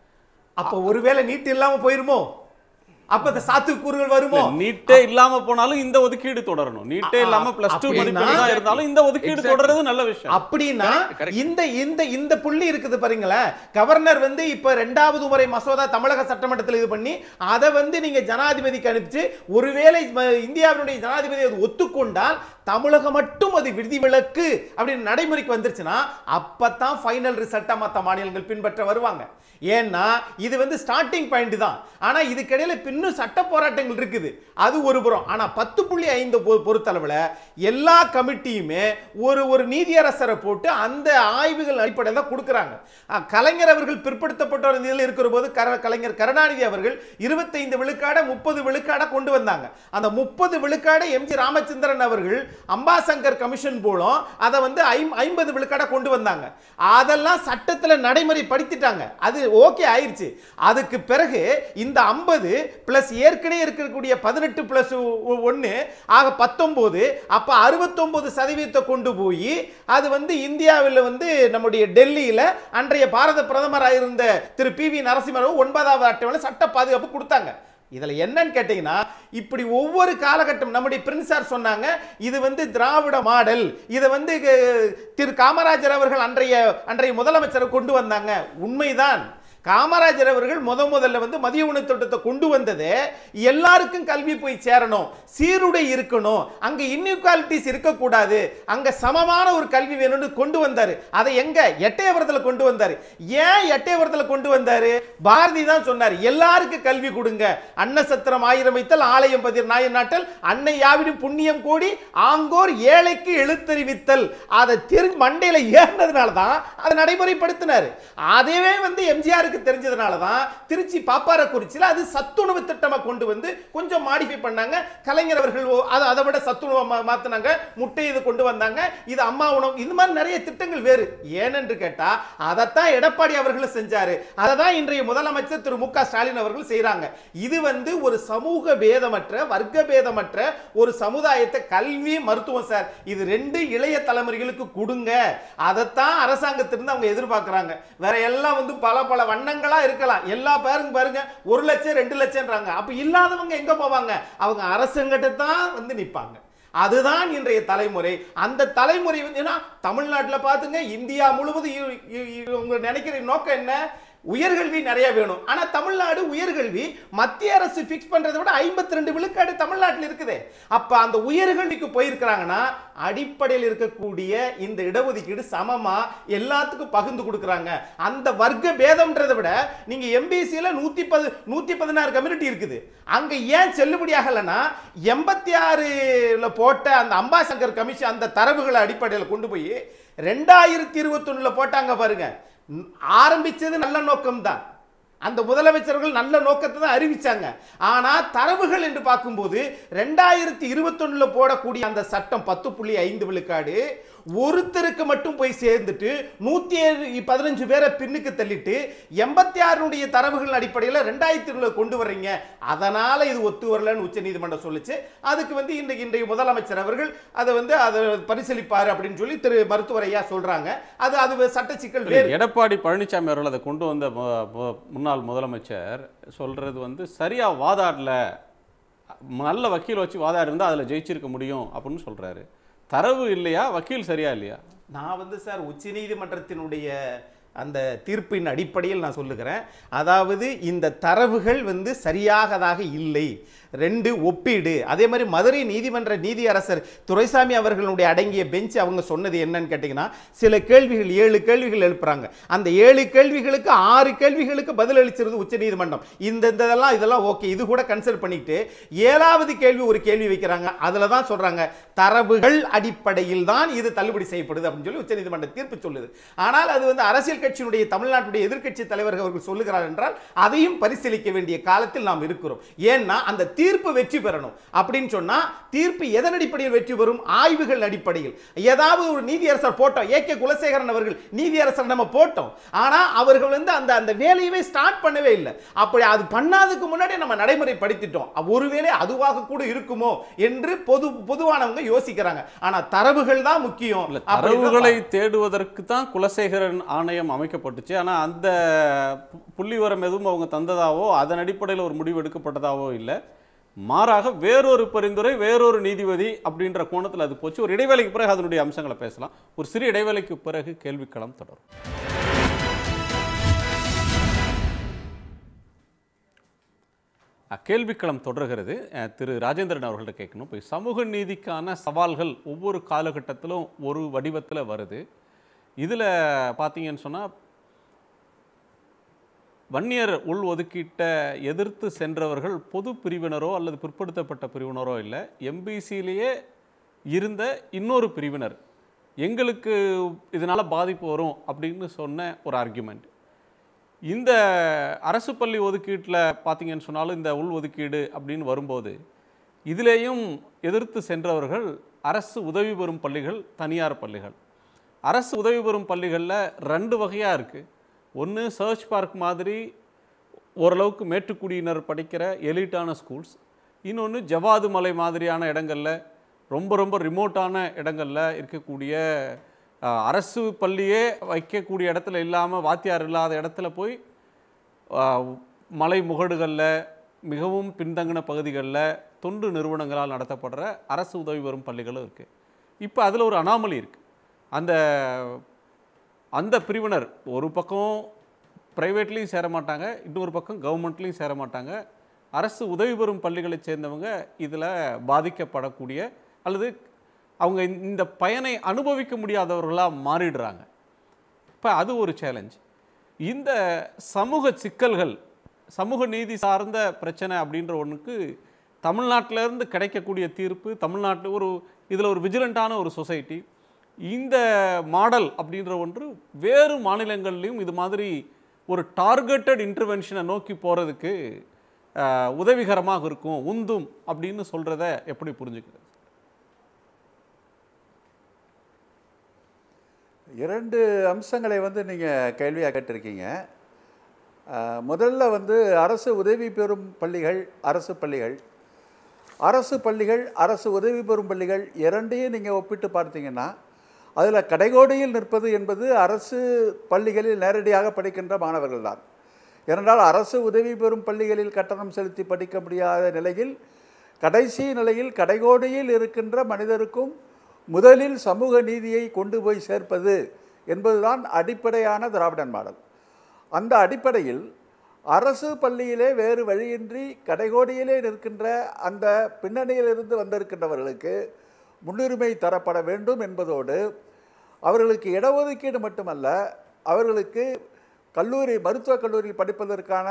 அப்ப ஒருவேளை நீட் இல்லாம போயிருமோ அப்ப இந்த சாத்துக்கூறுகள் வருமோ நீட்டே இல்லாம போனாலும் இந்த ஒதுக்கீடு தொடரணும் நீட்டே இல்லாம பிளஸ் டூ அப்படின்னா- மதிப்பெண் தான் இருந்தாலும் இந்த ஒதுக்கீடு Exactly. தொடர்றது நல்ல விஷயம் அப்படின்னா Correct, correct. இந்த இந்த இந்த புள்ளி இருக்குது பாருங்களேன் கவர்னர் வந்து இப்ப ரெண்டாவது முறை மசோதா தமிழக சட்டமன்றத்தில் இது பண்ணி அதை வந்து நீங்க ஜனாதிபதிக்கு அனுப்பிச்சு ஒருவேளை ம- இந்தியாவினுடைய ஜனாதிபதி அது ஒத்துக்கொண்டால் தமிழகம் மட்டும் அது விதிவிலக்கு அப்படின்னு நடைமுறைக்கு வந்துருச்சுன்னா அப்பதான் ஃபைனல் ரிசல்ட்டா மற்ற மாநிலங்கள் பின்பற்ற வருவாங்க ஏன்னா இது வந்து ஸ்டார்டிங் பாயிண்ட் தான் ஆனா இதுக்கிடையில இன்னும் சட்ட போராட்டங்கள் இருக்குது அது ஒரு புறம் ஆனா பத்து புள்ளி ஐந்து பொ- பொறுத்தளவுல எல்லா கமிட்டியுமே ஒரு ஒரு நீதியரசரை போட்டு அந்த ஆய்வுகள் அடிப்படையில் தான் கொடுக்குறாங்க அஹ், கலைஞர் அவர்கள் பிற்படுத்தப்பட்டவர் இதில் இருக்கிற போது கர- கலைஞர் கருணாநிதி அவர்கள் இருபத்தைந்து விழுக்காட முப்பது விழுக்காட கொண்டு வந்தாங்க அந்த முப்பது விழுக்காட எம்ஜி ராமச்சந்திரன் அவர்கள் அம்பாசங்கர் கமிஷன் மூலம் அதை வந்து ஐம்- ஐம்பது விழுக்காட கொண்டு வந்தாங்க அதெல்லாம் சட்டத்தில் நடைமுறைப்படுத்திட்டாங்க அது ஓகே ஆயிருச்சு அதுக்கு பிறகு இந்த ஐம்பது பிளஸ் ஏற்கனவே இருக்கக்கூடிய பதினெட்டு பிளஸ் ஒன்று ஆக பத்தொம்போது அப்போ அறுபத்தொம்போது சதவீதத்தை கொண்டு போய் அது வந்து இந்தியாவில் வந்து நம்முடைய டெல்லியில் அன்றைய பாரத பிரதமராக இருந்த திரு பி வி நரசிம்மராவ் ஒன்பதாவது அட்டவணை சட்ட பாதுகாப்பு கொடுத்தாங்க இதுல என்னன்னு கேட்டீங்கன்னா இப்படி ஒவ்வொரு காலகட்டம் நம்முடைய பிரின்சார் சொன்னாங்க இது வந்து திராவிட மாடல் இதை வந்து அஹ், திரு காமராஜர் அவர்கள் அன்றைய அன்றைய முதலமைச்சர் கொண்டு வந்தாங்க உண்மைதான் காமராஜர் அவர்கள் முத முதல்ல வந்து மதிய உணவு திட்டத்தை கொண்டு வந்தது எல்லாருக்கும் கல்வி போய் சேரணும் சீருடை இருக்கணும் அங்க இன்இக்வாலிட்டிஸ் இருக்கக்கூடாது அங்க சமமான ஒரு கல்வி வேணும்னு கொண்டு வந்தாரு அதை எங்க எட்டயபுரத்தில் கொண்டு வந்தாரு ஏன் எட்டயபுரத்தில் கொண்டு வந்தாரு பாரதி தான் சொன்னார் எல்லாருக்கும் கல்வி கொடுங்க அன்னசத்திரம் ஆயிரம் வைத்தல் ஆலயம் பதிர் நாயன் நாட்டல் அன்னை யாவிடும் புண்ணியம் கோடி ஆங்கோர் ஏழைக்கு எழுத்தறிவித்தல் அதை திரு மண்டையில ஏறினதுனால தான் அதை நடைமுறைப்படுத்தினார் அதுவே வந்து எம்ஜிஆருக்கு தெரிஞ்சதுனால தான் திருச்சி பாப்பாரக்குறிச்சியில் அது சத்துணவு திட்டமா கொண்டு வந்து கொஞ்சம் மாடிஃபை பண்ணாங்க கலைஞர் அவர்கள் ஓ- அதை அதை விட சத்துணவு மா- மாத்துனாங்க முட்டை இது கொண்டு வந்தாங்க இது அம்மா உணவு இந்த மாதிரி நிறைய திட்டங்கள் வேறு ஏனென்று கேட்டா அதைத்தான் எடப்பாடி அவர்கள் செஞ்சாரு அதை தான் இன்றைய முதலமைச்சர் திரு மு க ஸ்டாலின் அவர்கள் செய்றாங்க இது வந்து ஒரு சமூக பேதமற்ற வர்க்க பேதமற்ற ஒரு சமுதாயத்தை கல்வி மருத்துவம் சார் இது ரெண்டு இளைய தலைமுறைகளுக்கு கொடுங்க அதைத்தான் அரசாங்கத்திலிருந்து அவங்க எதிர்பார்க்கறாங்க வேற எல்லாம் வந்து பல பல வண்ணங்களா இருக்கலாம் எல்லா பேருங்க பாருங்க ஒரு லட்சம் ரெண்டு லட்சம்ன்றாங்க அப்ப இல்லாதவங்க எங்க போவாங்க அவங்க அரசாங்கிட்ட தான் வந்து நிப்பாங்க அதுதான் இன்றைய தலைமுறை அந்த தலைமுறை வந்து ஏன்னா தமிழ்நாட்டுல பாத்துங்க இந்தியா முழுவதும் இ- இ- இ- உங்க நினைக்கிற நோக்கம் என்ன உயர்கல்வி நிறைய வேணும் ஆனா தமிழ்நாடு உயர்கல்வி மத்திய அரசு பிக்ஸ் பண்றதை விட 52 ரெண்டு விழுக்காடு தமிழ்நாட்டில் இருக்குது அப்ப அந்த உயர்கல்விக்கு போயிருக்கிறாங்கன்னா அடிப்படையில் இருக்கக்கூடிய இந்த இடஒதுக்கீடு சமமா எல்லாத்துக்கும் பகிர்ந்து கொடுக்குறாங்க அந்த வர்க்க பேதம்ன்றதை விட நீங்க எம்பிசியில நூத்தி பது நூத்தி பதினாறு கம்யூனிட்டி இருக்குது அங்க ஏன் செல்லுபடியாகலைன்னா எண்பத்தி ஆறுல போட்ட அந்த அம்பாசங்கர் கமிஷன் அந்த தரவுகளை அடிப்படையில் கொண்டு போய் ரெண்டாயிரத்தி இருபத்தொன்னுல போட்டாங்க பாருங்க ம், ஆரம்பிச்சது நல்ல நோக்கம்தான் அந்த முதலமைச்சர்கள் நல்ல நோக்கத்தை தான் அறிவிச்சாங்க ஆனா தரவுகள் என்று பார்க்கும்போது ரெண்டாயிரத்தி இருபத்தொன்னுல போடக்கூடிய அந்த சட்டம் பத்து புள்ளி ஐந்து விழுக்காடு ஒருத்தருக்கு மட்டும் போய் சேர்ந்துட்டு நூத்தி ஏழு பதினஞ்சு பேரை பின்னுக்கு தள்ளிட்டு எண்பத்தி ஆறுடைய தரவுகள் அடிப்படையில் ரெண்டாயிரத்தி இருபதுல கொண்டு வர்றீங்க அதனால இது ஒத்து வரலன்னு உச்ச நீதிமன்றம் சொல்லுச்சு அதுக்கு வந்து இன்றைக்கு இன்றைய முதலமைச்சர் அவர்கள் அதை வந்து அதை பரிசீலிப்பார் அப்படின்னு சொல்லி திரு மருத்துவர் ஐயா சொல்றாங்க அது அது சட்ட சிக்கல் வேறு எடப்பாடி பழனிசாமி அவர்கள் அதை கொண்டு வந்த மு- மு- முன்னாள் முதலமைச்சர் சொல்றது வந்து சரியா வாதாடல நல்ல வக்கீல் வச்சு வாதாடி இருந்தா அதுல ஜெயிச்சிருக்க முடியும் அப்படின்னு சொல்றாரு தரவு இல்லையா வக்கீல் சரியா இல்லையா நான் வந்து சார் உச்சநீதிமன்றத்தினுடைய அந்த தீர்ப்பின் அடிப்படையில் நான் சொல்லுகிறேன் அதாவது இந்த தரவுகள் வந்து சரியாகதாக இல்லை ரெண்டு ஒப்பீடு அதே மாதிரி மதுரை நீதிமன்ற நீதியரசர் துரைசாமி அவர்களுடைய அடங்கிய பெஞ்ச் அவங்க சொன்னது என்னன்னு கேட்டிங்கன்னா சில கேள்விகள் ஏழு கேள்விகள் எழுப்புறாங்க அந்த ஏழு கேள்விகளுக்கு ஆறு கேள்விகளுக்கு பதில் அளிச்சிருது உச்சநீதிமன்றம் இந்த இந்த இதெல்லாம் இதெல்லாம் ஓகே இது கூட கன்சிடர் பண்ணிக்கிட்டு ஏழாவது கேள்வி ஒரு கேள்வி வைக்கிறாங்க அதில் தான் சொல்றாங்க தரவுகள் அடிப்படையில் தான் இது தள்ளுபடி செய்யப்படுது அப்படின்னு சொல்லி உச்சநீதிமன்ற தீர்ப்பு சொல்லுது ஆனால் அது வந்து அரசியல் கட்சியினுடைய தமிழ்நாட்டுடைய எதிர்க்கட்சி தலைவர்கள் அவர்கள் சொல்லுகிறார் என்றால் அதையும் பரிசீலிக்க வேண்டிய காலத்தில் நாம் இருக்கிறோம் ஏன்னா அந்த தீர்ப்பு வெற்றி பெறணும் அப்படின்னு சொன்னா தீர்ப்பு எதன் அடிப்படையில் வெற்றி பெறும் ஆய்வுகள் அடிப்படையில் ஏதாவது ஒரு நீதியரசர் போட்டோம் ஏ கே குலசேகரன் அவர்கள் நீதியரசர் நம்ம போட்டோம் ஆனா அவர்கள் வந்து அந்த அந்த வேலையவே ஸ்டார்ட் பண்ணவே இல்லை அப்படி அது பண்ணாததுக்கு முன்னாடி நம்ம நடைமுறைப்படுத்திட்டோம் ஒருவேளை அதுவாக கூட இருக்குமோ என்று பொது பொதுவானவங்க யோசிக்கிறாங்க ஆனா தரவுகள் தான் முக்கியம் இல்ல அப்படின்னு தான் தரவுகளை தேடுவதற்கு தான் குலசேகரன் ஆணையம் அமைக்கப்பட்டுச்சு ஆனா அந்த பு- புள்ளிவரம் எதுவும் அவங்க தந்ததாவோ அதன் அடிப்படையில் ஒரு முடிவு எடுக்கப்பட்டதாவோ இல்லை மாறாக வேறொரு பரிந்துரை வேறொரு நீதிபதி அப்படின்ற கோணத்தில் அது போச்சு ஒரு இடைவேளைக்கு பிறகு அதனுடைய அம்சங்களை பேசலாம் ஒரு சிறு இடைவேளைக்கு பிறகு கேள்விக்களம் தொடரும் அஹ், கேள்விக்களம் தொடர்கிறது அஹ், திரு ராஜேந்திரன் அவர்கள்ட்ட கேட்கணும் இப்போ சமூக நீதிக்கான சவால்கள் ஒவ்வொரு காலகட்டத்திலும் ஒரு வடிவத்தில் வருது இதில் பார்த்தீங்கன்னு சொன்னால் வன்னியர் உள் ஒதுக்கீட்டை எதிர்த்து சென்றவர்கள் பொது பிரிவினரோ அல்லது பிற்படுத்தப்பட்ட பிரிவினரோ இல்லை எம்பிசியிலேயே இருந்த இன்னொரு பிரிவினர் எங்களுக்கு இதனால் பாதிப்பு வரும் அப்படின்னு சொன்ன ஒரு ஆர்கியூமெண்ட் இந்த அரசு பள்ளி ஒதுக்கீட்டில் பார்த்தீங்கன்னு சொன்னாலும் இந்த உள் ஒதுக்கீடு அப்படின்னு வரும்போது இதிலேயும் எதிர்த்து சென்றவர்கள் அரசு உதவி பெறும் பள்ளிகள் தனியார் பள்ளிகள் அரசு உதவி பெறும் பள்ளிகளில் ரெண்டு வகையாக இருக்குது ஒன்று சர்ச் பார்க் மாதிரி ஓரளவுக்கு மேட்டுக்குடியினர் படிக்கிற எலிட்டான ஸ்கூல்ஸ் இன்னொன்று ஜவாது மலை மாதிரியான இடங்களில் ரொம்ப ரொம்ப ரிமோட்டான இடங்களில் இருக்கக்கூடிய அஹ், அரசு பள்ளியே வைக்கக்கூடிய இடத்துல இல்லாமல் வாத்தியார் இல்லாத இடத்துல போய் அஹ், மலை முகடுகளில் மிகவும் பின்தங்கின பகுதிகளில் தொண்டு நிறுவனங்களால் நடத்தப்படுற அரசு உதவி பெறும் பள்ளிகளும் இருக்குது இப்போ அதில் ஒரு அனாமலி இருக்குது அந்த அந்த பிரிவினர் ஒரு பக்கம் ப்ரைவேட்லேயும் சேர மாட்டாங்க இன்னொரு பக்கம் கவர்மெண்ட்லேயும் சேர மாட்டாங்க அரசு உதவி பெறும் பள்ளிகளை சேர்ந்தவங்க இதில் பாதிக்கப்படக்கூடிய அல்லது அவங்க இந்த- இந்த பயனை அனுபவிக்க முடியாதவர்களாக மாறிடுறாங்க இப்போ அது ஒரு சேலஞ்ச் இந்த சமூக சிக்கல்கள் சமூக நீதி சார்ந்த பிரச்சனை அப்படின்ற ஒன்றுக்கு தமிழ்நாட்டில இருந்து கிடைக்கக்கூடிய தீர்ப்பு தமிழ்நாட்டு ஒரு இதில் ஒரு விஜிலண்டான ஒரு சொசைட்டி இந்த மாடல் அப்படின்ற ஒன்று வேறு மாநிலங்கள்லையும் இது மாதிரி ஒரு டார்கெட்டட் இன்டர்வென்ஷனை நோக்கி போகிறதுக்கு உதவிகரமாக இருக்கும் உந்தும் அப்படின்னு சொல்கிறத எப்படி புரிஞ்சுக்கிறது இரண்டு அம்சங்களை வந்து நீங்கள் கேள்வியாக கேட்டிருக்கீங்க அஹ், முதல்ல வந்து அரசு உதவி பெறும் பள்ளிகள் அரசு பள்ளிகள் அரசு பள்ளிகள் அரசு உதவி பெறும் பள்ளிகள் இரண்டையும் நீங்கள் ஒப்பிட்டு பார்த்தீங்கன்னா அதில் கடைகோடியில் நிற்பது என்பது அரசு பள்ளிகளில் நேரடியாக படிக்கின்ற மாணவர்கள் தான் ஏனென்றால் அரசு உதவி பெறும் பள்ளிகளில் கட்டணம் செலுத்தி படிக்க முடியாத நிலையில் கடைசி நிலையில் கடைகோடியில் இருக்கின்ற மனிதருக்கும் முதலில் சமூக நீதியை கொண்டு போய் சேர்ப்பது என்பதுதான் அடிப்படையான திராவிடன் மாடல் அந்த அடிப்படையில் அரசு பள்ளியிலே வேறு வழியின்றி கடைகோடியிலே நிற்கின்ற அந்த பின்னணியிலிருந்து வந்திருக்கின்றவர்களுக்கு முன்னுரிமை தரப்பட வேண்டும் என்பதோடு அவர்களுக்கு இடஒதுக்கீடு மட்டுமல்ல அவர்களுக்கு கல்லூரி மருத்துவக் கல்லூரியில் படிப்பதற்கான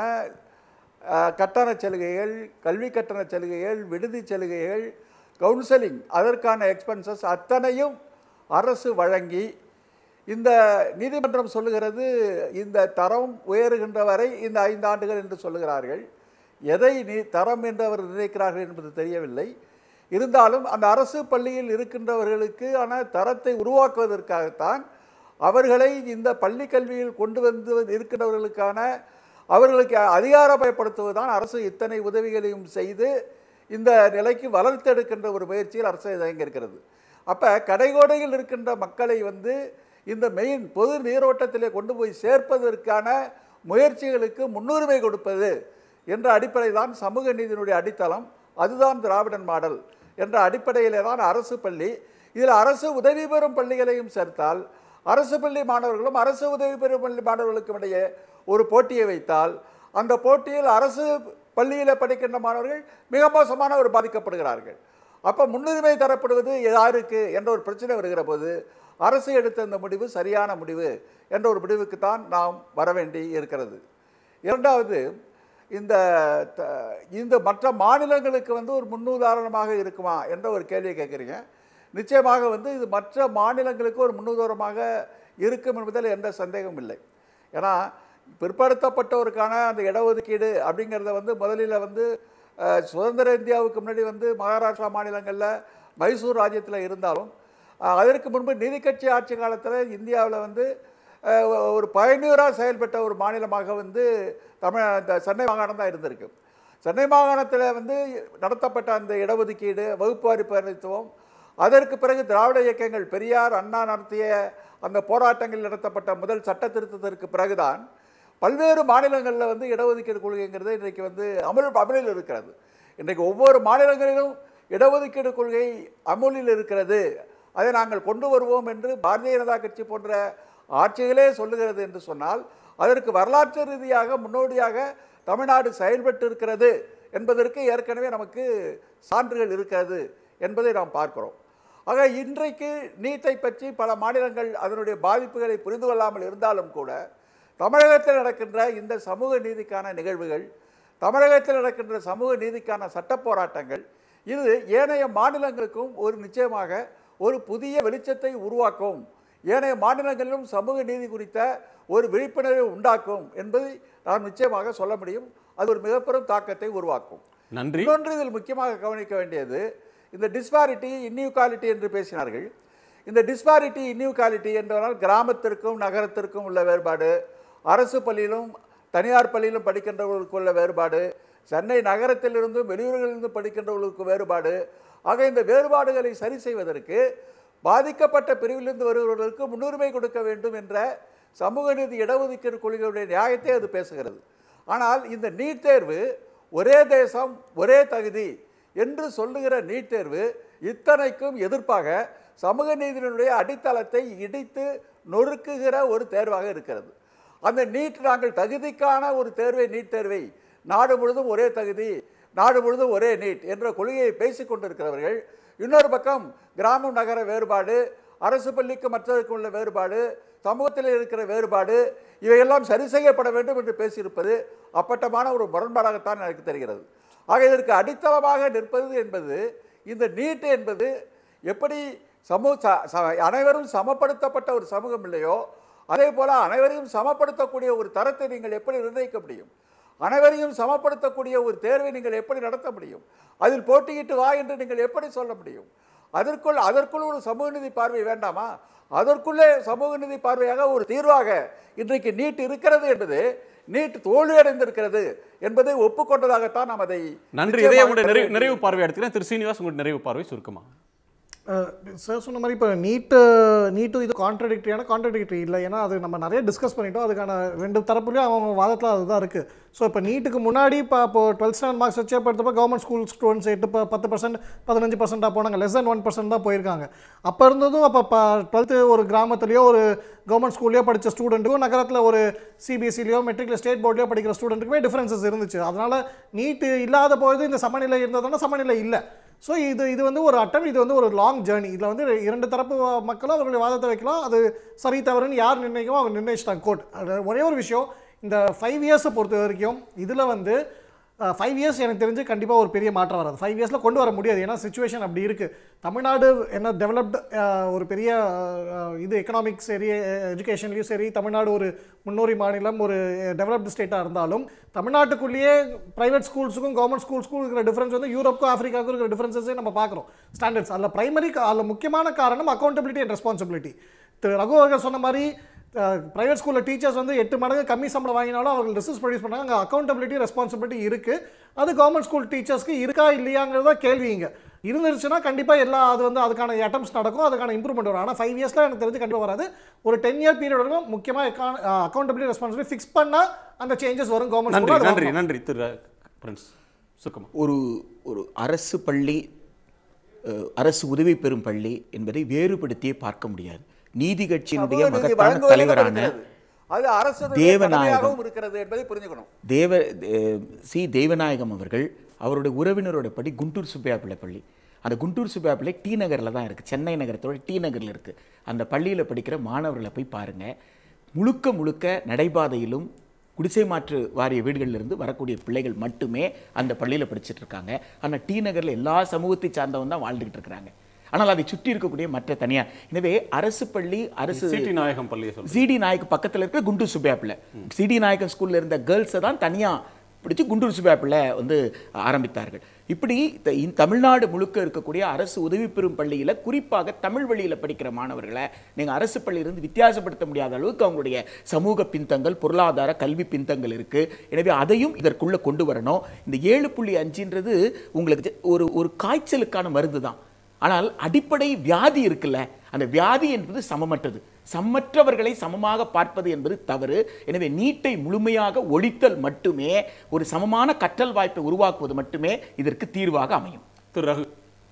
அஹ், கட்டணச் சலுகைகள் கல்வி கட்டணச் சலுகைகள் விடுதி சலுகைகள் கவுன்சிலிங் அதற்கான எக்ஸ்பென்சஸ் அத்தனையும் அரசு வழங்கி இந்த நீதிமன்றம் சொல்லுகிறது இந்த தரம் உயருகின்ற வரை இந்த ஐந்து ஆண்டுகள் என்று சொல்லுகிறார்கள் எதை நீ தரம் என்று அவர் நினைக்கிறார்கள் என்பது தெரியவில்லை இருந்தாலும் அந்த அரசு பள்ளியில் இருக்கின்றவர்களுக்கு ஆன தரத்தை உருவாக்குவதற்காகத்தான் அவர்களை இந்த பள்ளி கல்வியில் கொண்டு வந்து இருக்கின்றவர்களுக்கான அவர்களுக்கு அதிகாரமயப்படுத்துவதுதான் அரசு இத்தனை உதவிகளையும் செய்து இந்த நிலைக்கு வளர்த்தெடுக்கின்ற ஒரு முயற்சியில் அரசு இயங்கியிருக்கிறது அப்போ கடைகோடையில் இருக்கின்ற மக்களை வந்து இந்த மெயின் பொது நீரோட்டத்திலே கொண்டு போய் சேர்ப்பதற்கான முயற்சிகளுக்கு முன்னுரிமை கொடுப்பது என்ற அடிப்படை தான் சமூக நீதியினுடைய அடித்தளம் அதுதான் திராவிடன் மாடல் என்ற அடிப்படையிலே தான் அரசு பள்ளி இதில் அரசு உதவி பெறும் பள்ளிகளையும் சேர்த்தால் அரசு பள்ளி மாணவர்களும் அரசு உதவி பெறும் பள்ளி மாணவர்களுக்கும் இடையே ஒரு போட்டியை வைத்தால் அந்த போட்டியில் அரசு பள்ளியில் படிக்கின்ற மாணவர்கள் மிக மோசமான ஒரு பாதிக்கப்படுகிறார்கள் அப்போ முன்னுரிமை தரப்படுவது யாருக்கு என்ற ஒரு பிரச்சனை வருகிற போது அரசு எடுத்த இந்த முடிவு சரியான முடிவு என்ற ஒரு முடிவுக்கு தான் நாம் வர வேண்டி இருக்கிறது இரண்டாவது இந்த த- இந்த மற்ற மாநிலங்களுக்கு வந்து ஒரு முன்னுதாரணமாக இருக்குமா என்ற ஒரு கேள்வியை கேட்குறீங்க நிச்சயமாக வந்து இது மற்ற மாநிலங்களுக்கு ஒரு முன்னுதாரணமாக இருக்கும் என்பதில் எந்த சந்தேகமும் இல்லை ஏன்னா பிற்படுத்தப்பட்டோருக்கான அந்த இடஒதுக்கீடு அப்படிங்கிறத வந்து முதலில் வந்து அஹ், சுதந்திர இந்தியாவுக்கு முன்னாடி வந்து மகாராஷ்டிரா மாநிலங்களில் மைசூர் ராஜ்யத்தில் இருந்தாலும் அஹ், அதற்கு முன்பு நீதி கட்சி ஆட்சி காலத்தில் இந்தியாவில் வந்து அஹ், ஒரு பயனூராக செயல்பட்ட ஒரு மாநிலமாக வந்து தமிழ் இந்த சென்னை மாகாணம் தான் இருந்திருக்கு சென்னை மாகாணத்தில் வந்து நடத்தப்பட்ட அந்த இடஒதுக்கீடு வகுப்புவாரி பிரதித்துவம் அதற்கு பிறகு திராவிட இயக்கங்கள் பெரியார் அண்ணா நடத்திய அந்த போராட்டங்களில் நடத்தப்பட்ட முதல் சட்ட திருத்தத்திற்கு பிறகுதான் பல்வேறு மாநிலங்களில் வந்து இடஒதுக்கீடு கொள்கைங்கிறது இன்றைக்கு வந்து அமல் அமலில் இருக்கிறது இன்றைக்கு ஒவ்வொரு மாநிலங்களிலும் இடஒதுக்கீடு கொள்கை அமுலில் இருக்கிறது அதை நாங்கள் கொண்டு வருவோம் என்று பாரதிய ஜனதா கட்சி போன்ற ஆட்சிகளே சொல்லுகிறது என்று சொன்னால் அதற்கு வரலாற்று ரீதியாக முன்னோடியாக தமிழ்நாடு செயல்பட்டு இருக்கிறது என்பதற்கு ஏற்கனவே நமக்கு சான்றுகள் இருக்கிறது என்பதை நாம் பார்க்கிறோம் ஆக இன்றைக்கு நீட்டை பற்றி பல மாநிலங்கள் அதனுடைய பாதிப்புகளை புரிந்து கொள்ளாமல் இருந்தாலும் கூட தமிழகத்தில் நடக்கின்ற இந்த சமூக நீதிக்கான நிகழ்வுகள் தமிழகத்தில் நடக்கின்ற சமூக நீதிக்கான சட்ட போராட்டங்கள் இது ஏனைய மாநிலங்களுக்கும் ஒரு நிச்சயமாக ஒரு புதிய வெளிச்சத்தை உருவாக்கும் ஏனைய மாநிலங்களிலும் சமூக நீதி குறித்த ஒரு விழிப்புணர்வை உண்டாக்கும் என்பதை நாம் நிச்சயமாக சொல்ல முடியும் அது ஒரு மிகப்பெரும் தாக்கத்தை உருவாக்கும் நன்றி இன்னொன்று இதில் முக்கியமாக கவனிக்க வேண்டியது இந்த டிஸ்பாரிட்டி இன்இக்வாலிட்டி என்று பேசினார்கள் இந்த டிஸ்பாரிட்டி இன்இக்வாலிட்டி என்றால் கிராமத்திற்கும் நகரத்திற்கும் உள்ள வேறுபாடு அரசு பள்ளியிலும் தனியார் பள்ளியிலும் படிக்கின்றவர்களுக்கு உள்ள வேறுபாடு சென்னை நகரத்திலிருந்தும் வெளியூர்களிலிருந்து படிக்கின்றவர்களுக்கு வேறுபாடு ஆக இந்த வேறுபாடுகளை சரி செய்வதற்கு பாதிக்கப்பட்ட பிரிவிலிருந்து வருபவர்களுக்கு முன்னுரிமை கொடுக்க வேண்டும் என்ற சமூக நீதி இடஒதுக்கீடு கொள்கையுடைய நியாயத்தை அது பேசுகிறது ஆனால் இந்த நீட் தேர்வு ஒரே தேசம் ஒரே தகுதி என்று சொல்லுகிற நீட் தேர்வு இத்தனைக்கும் எதிர்ப்பாக சமூக நீதியினுடைய அடித்தளத்தை இடித்து நொறுக்குகிற ஒரு தேர்வாக இருக்கிறது அந்த நீட் நாங்கள் தகுதிக்கான ஒரு தேர்வை நீட் தேர்வை நாடு முழுதும் ஒரே தகுதி நாடு முழுதும் ஒரே நீட் என்ற கொள்கையை பேசிக் கொண்டிருக்கிறவர்கள் இன்னொரு பக்கம் கிராமம் நகர வேறுபாடு அரசு பள்ளிக்கு மற்றதற்கு உள்ள வேறுபாடு சமூகத்தில் இருக்கிற வேறுபாடு இவையெல்லாம் சரி செய்யப்பட வேண்டும் என்று பேசியிருப்பது அப்பட்டமான ஒரு முரண்பாடாகத்தான் எனக்கு தெரிகிறது ஆக இதற்கு அடித்தளமாக நிற்பது என்பது இந்த நீட் என்பது எப்படி சமூக ச- ச- அனைவரும் சமப்படுத்தப்பட்ட ஒரு சமூகம் இல்லையோ அதே போல அனைவரையும் சமப்படுத்தக்கூடிய ஒரு தரத்தை நீங்கள் எப்படி நிர்ணயிக்க முடியும் அனைவரையும் சமப்படுத்தக்கூடிய ஒரு தேர்வை நீங்கள் எப்படி நடத்த முடியும் அதில் போட்டியிட்டு வா என்று நீங்கள் எப்படி சொல்ல முடியும் அதற்குள் அதற்குள் ஒரு சமூக நீதி பார்வை வேண்டாமா அதற்குள்ளே சமூக நீதி பார்வையாக ஒரு தீர்வாக இன்றைக்கு நீட் இருக்கிறது என்பது நீட் தோல்வியடைந்திருக்கிறது என்பதை ஒப்புக்கொண்டதாகத்தான் நாம் அதை நன்றி இதே நிச்சயமாக உங்களுடைய கருத நிறைவு வேண்டியது. நிறைவு பார்வை எடுத்துக்கிறேன் திரு சீனிவாஸ் உங்களுடைய நிறைவு பார்வை சுருக்கமா சார் சொன்ன மாதிரி இப்போ நீட்டு நீட்டும் இது கான்ட்ரடிக்டரியான கான்ட்ரடிக்டரி இல்லை ஏன்னா அது நம்ம நிறைய டிஸ்கஸ் பண்ணிட்டோம் அதுக்கான ரெண்டு தரப்புலையும் அவங்க வாதத்தில் அதுதான் இருக்குது ஸோ இப்போ நீட்டுக்கு முன்னாடி இப்போ இப்போ டுவெல்த் ஸ்டாண்டர்ட் மார்க்ஸ் வச்சு இப்போ எடுத்தப்போ கவர்மெண்ட் ஸ்கூல் ஸ்டூடெண்ட்ஸ் எட்டு ப- பத்து பர்சன்ட் பதினஞ்சு பர்சன்ட்டாக போனாங்க லெஸ் than ஒன் பர்சன்ட் தான் போயிருக்காங்க அப்போ இருந்ததும் அப்போ இப்போ டுவெல்த்து ஒரு கிராமத்துலேயோ ஒரு கவர்மெண்ட் ஸ்கூல்லையோ படித்த ஸ்டூடெண்ட்டுக்கும் நகரத்தில் ஒரு சிபிஎஸ்சிலையோ மெட்ரிக்ல ஸ்டேட் போர்ட்லையோ படிக்கிற ஸ்டூடெண்ட்டுக்குமே டிஃப்ரென்சஸ் இருந்துச்சு அதனால் நீட்டு இல்லாத பொழுது இந்த சமநிலை இருந்ததுன்னா சமநிலை இல்லை ஸோ இது இது வந்து ஒரு அட்டம் இது வந்து ஒரு லாங் ஜேர்னி இதில் வந்து இரண்டு தரப்பு மக்களும் அவர்களுடைய வாதத்தை வைக்கலாம் அது சரி தவறுன்னு யார் நிர்ணயிக்கமோ அவங்க நிர்ணயிச்சிட்டாங்க கோர்ட் அது ஒரே ஒரு விஷயம் இந்த ஃபைவ் இயர்ஸை பொறுத்த வரைக்கும் இதில் வந்து ஃபைவ் இயர்ஸ் எனக்கு தெரிஞ்சு கண்டிப்பாக ஒரு பெரிய மாற்றம் வராது ஃபைவ் இயர்ஸில் கொண்டு வர முடியாது ஏன்னா சுச்சுவேஷன் அப்படி இருக்குது தமிழ்நாடு என்ன டெவலப்டு ஒரு பெரிய அஹ், இது எக்கனாமிக்ஸ் சரி எஜுகேஷன்லேயும் சரி தமிழ்நாடு ஒரு முன்னோரி மாநிலம் ஒரு டெவலப்டு ஸ்டேட்டாக இருந்தாலும் தமிழ்நாட்டுக்குள்ளேயே ப்ரைவேட் ஸ்கூல்ஸுக்கும் கவர்மெண்ட் ஸ்கூல்ஸ்க்கும் இருக்கிற டிஃப்ரென்ஸ் வந்து யூரோப்புக்கும் ஆஃப்ரிக்காவுக்கும் இருக்கிற டிஃப்ரென்சஸே நம்ம பார்க்குறோம் ஸ்டாண்டர்ட்ஸ் அதில் பிரைமரி அதில் முக்கியமான காரணம் அக்கௌண்டபிலிட்டி அண்ட் ரெஸ்பான்சிபிலிட்டி திரு ரகு அவர்கள் சொன்ன மாதிரி ப்ரைவேட் ஸ்கூலில் டீச்சர்ஸ் வந்து எட்டு மடங்கு கம்மி சம்பளம் வாங்கினாலும் அவர்கள் ரிசர்ச் ப்ரொடியூஸ் பண்ணாங்க அங்கே அக்கௌண்டபிலிட்டி ரெஸ்பான்சிபிலிட்டி இருக்குது அது கவர்மெண்ட் ஸ்கூல் டீச்சர்ஸ்க்கு இருக்கா இல்லையாங்கிறது தான் கேள்வி இங்கே இருந்துருச்சுன்னா கண்டிப்பாக எல்லா அது வந்து அதுக்கான அட்டம்ஸ் நடக்கும் அதுக்கான இம்ப்ரூவ்மெண்ட் வரும் ஆனால் ஃபைவ் இயர்ஸில் எனக்கு தெரிஞ்சு கண்டிப்பாக வராது ஒரு டென் இயர் பீரியட் வரைக்கும் முக்கியமாக அக்கௌண்டபிலிட்டி ரெஸ்பான்சிபிலிட்டி ஃபிக்ஸ் பண்ணால் அந்த சேஞ்சஸ் வரும் நன்றி கவர்மெண்ட் நன்றி நன்றி திரு பிரின்ஸ் சுக்கமா ஒரு ஒரு அரசு பள்ளி அஹ், அரசு உதவி பெறும் பள்ளி என்பதை வேறுபடுத்தியே பார்க்க முடியாது நீதி கட்சியினுடைய சமூக நீதி மகத்தான வழங்குவதிலும் தலைவரான இருக்கிறது. அது அரசு தேவநாயகம். இருக்கிறது என்பதை புரிஞ்சுக்கணும் தேவ அஹ், சி தேவநாயகம் அவர்கள் அவருடைய உறவினரோட படி குண்டூர் சுப்பையா பிள்ளை பள்ளி அந்த குண்டூர் சுப்பையா பிள்ளை டி நகரில் தான் இருக்குது சென்னை நகரத்தோட டி நகரில் இருக்குது அந்த பள்ளியில் படிக்கிற மாணவர்களை போய் பாருங்கள் முழுக்க முழுக்க நடைபாதையிலும் குடிசை மாற்று வாரிய வீடுகளில் இருந்து வரக்கூடிய பிள்ளைகள் மட்டுமே அந்த பள்ளியில் படிச்சுட்டு இருக்காங்க ஆனால் டி நகரில் எல்லா சமூகத்தை சார்ந்தவங்க தான் வாழ்ந்துகிட்டு இருக்கிறாங்க ஆனால் அதை சுற்றி இருக்கக்கூடிய மற்ற தனியார் எனவே அரசு பள்ளி அரசு சிடி நாயகம் பள்ளியை சொல்றேன் சிடி நாயக் பக்கத்தில் இருக்கிற குண்டூர் சுப்பையா பிள்ளை சிடி நாயக்கன் ஸ்கூல்ல இருந்த கேர்ள்ஸை தான் தனியாக பிடிச்சு குண்டூர் சுப்பையா பிள்ளை வந்து ஆரம்பித்தார்கள் இப்படி த- இந்த தமிழ்நாடு முழுக்க இருக்கக்கூடிய அரசு உதவி பெறும் பள்ளியில் குறிப்பாக தமிழ் வழியில் படிக்கிற மாணவர்களை நீங்கள் அரசு பள்ளியிலிருந்து வித்தியாசப்படுத்த முடியாத அளவுக்கு அவங்களுடைய சமூக பின்தங்கள் பொருளாதார கல்வி பின்தங்கள் இருக்குது எனவே அதையும் இதற்குள்ளே கொண்டு வரணும் இந்த ஏழு புள்ளி அஞ்சுன்றது உங்களுக்கு ஜ- ஒரு ஒரு காய்ச்சலுக்கான மருந்து தான் ஆனால் அடிப்படை வியாதி இருக்குல்ல அந்த வியாதி என்பது சமமற்றது சமமற்றவர்களை சமமாக பார்ப்பது என்பது தவறு எனவே நீட்டை முழுமையாக ஒழித்தல் மட்டுமே ஒரு சமமான கற்றல் வாய்ப்பை உருவாக்குவது மட்டுமே இதற்கு தீர்வாக அமையும் திரு ரகு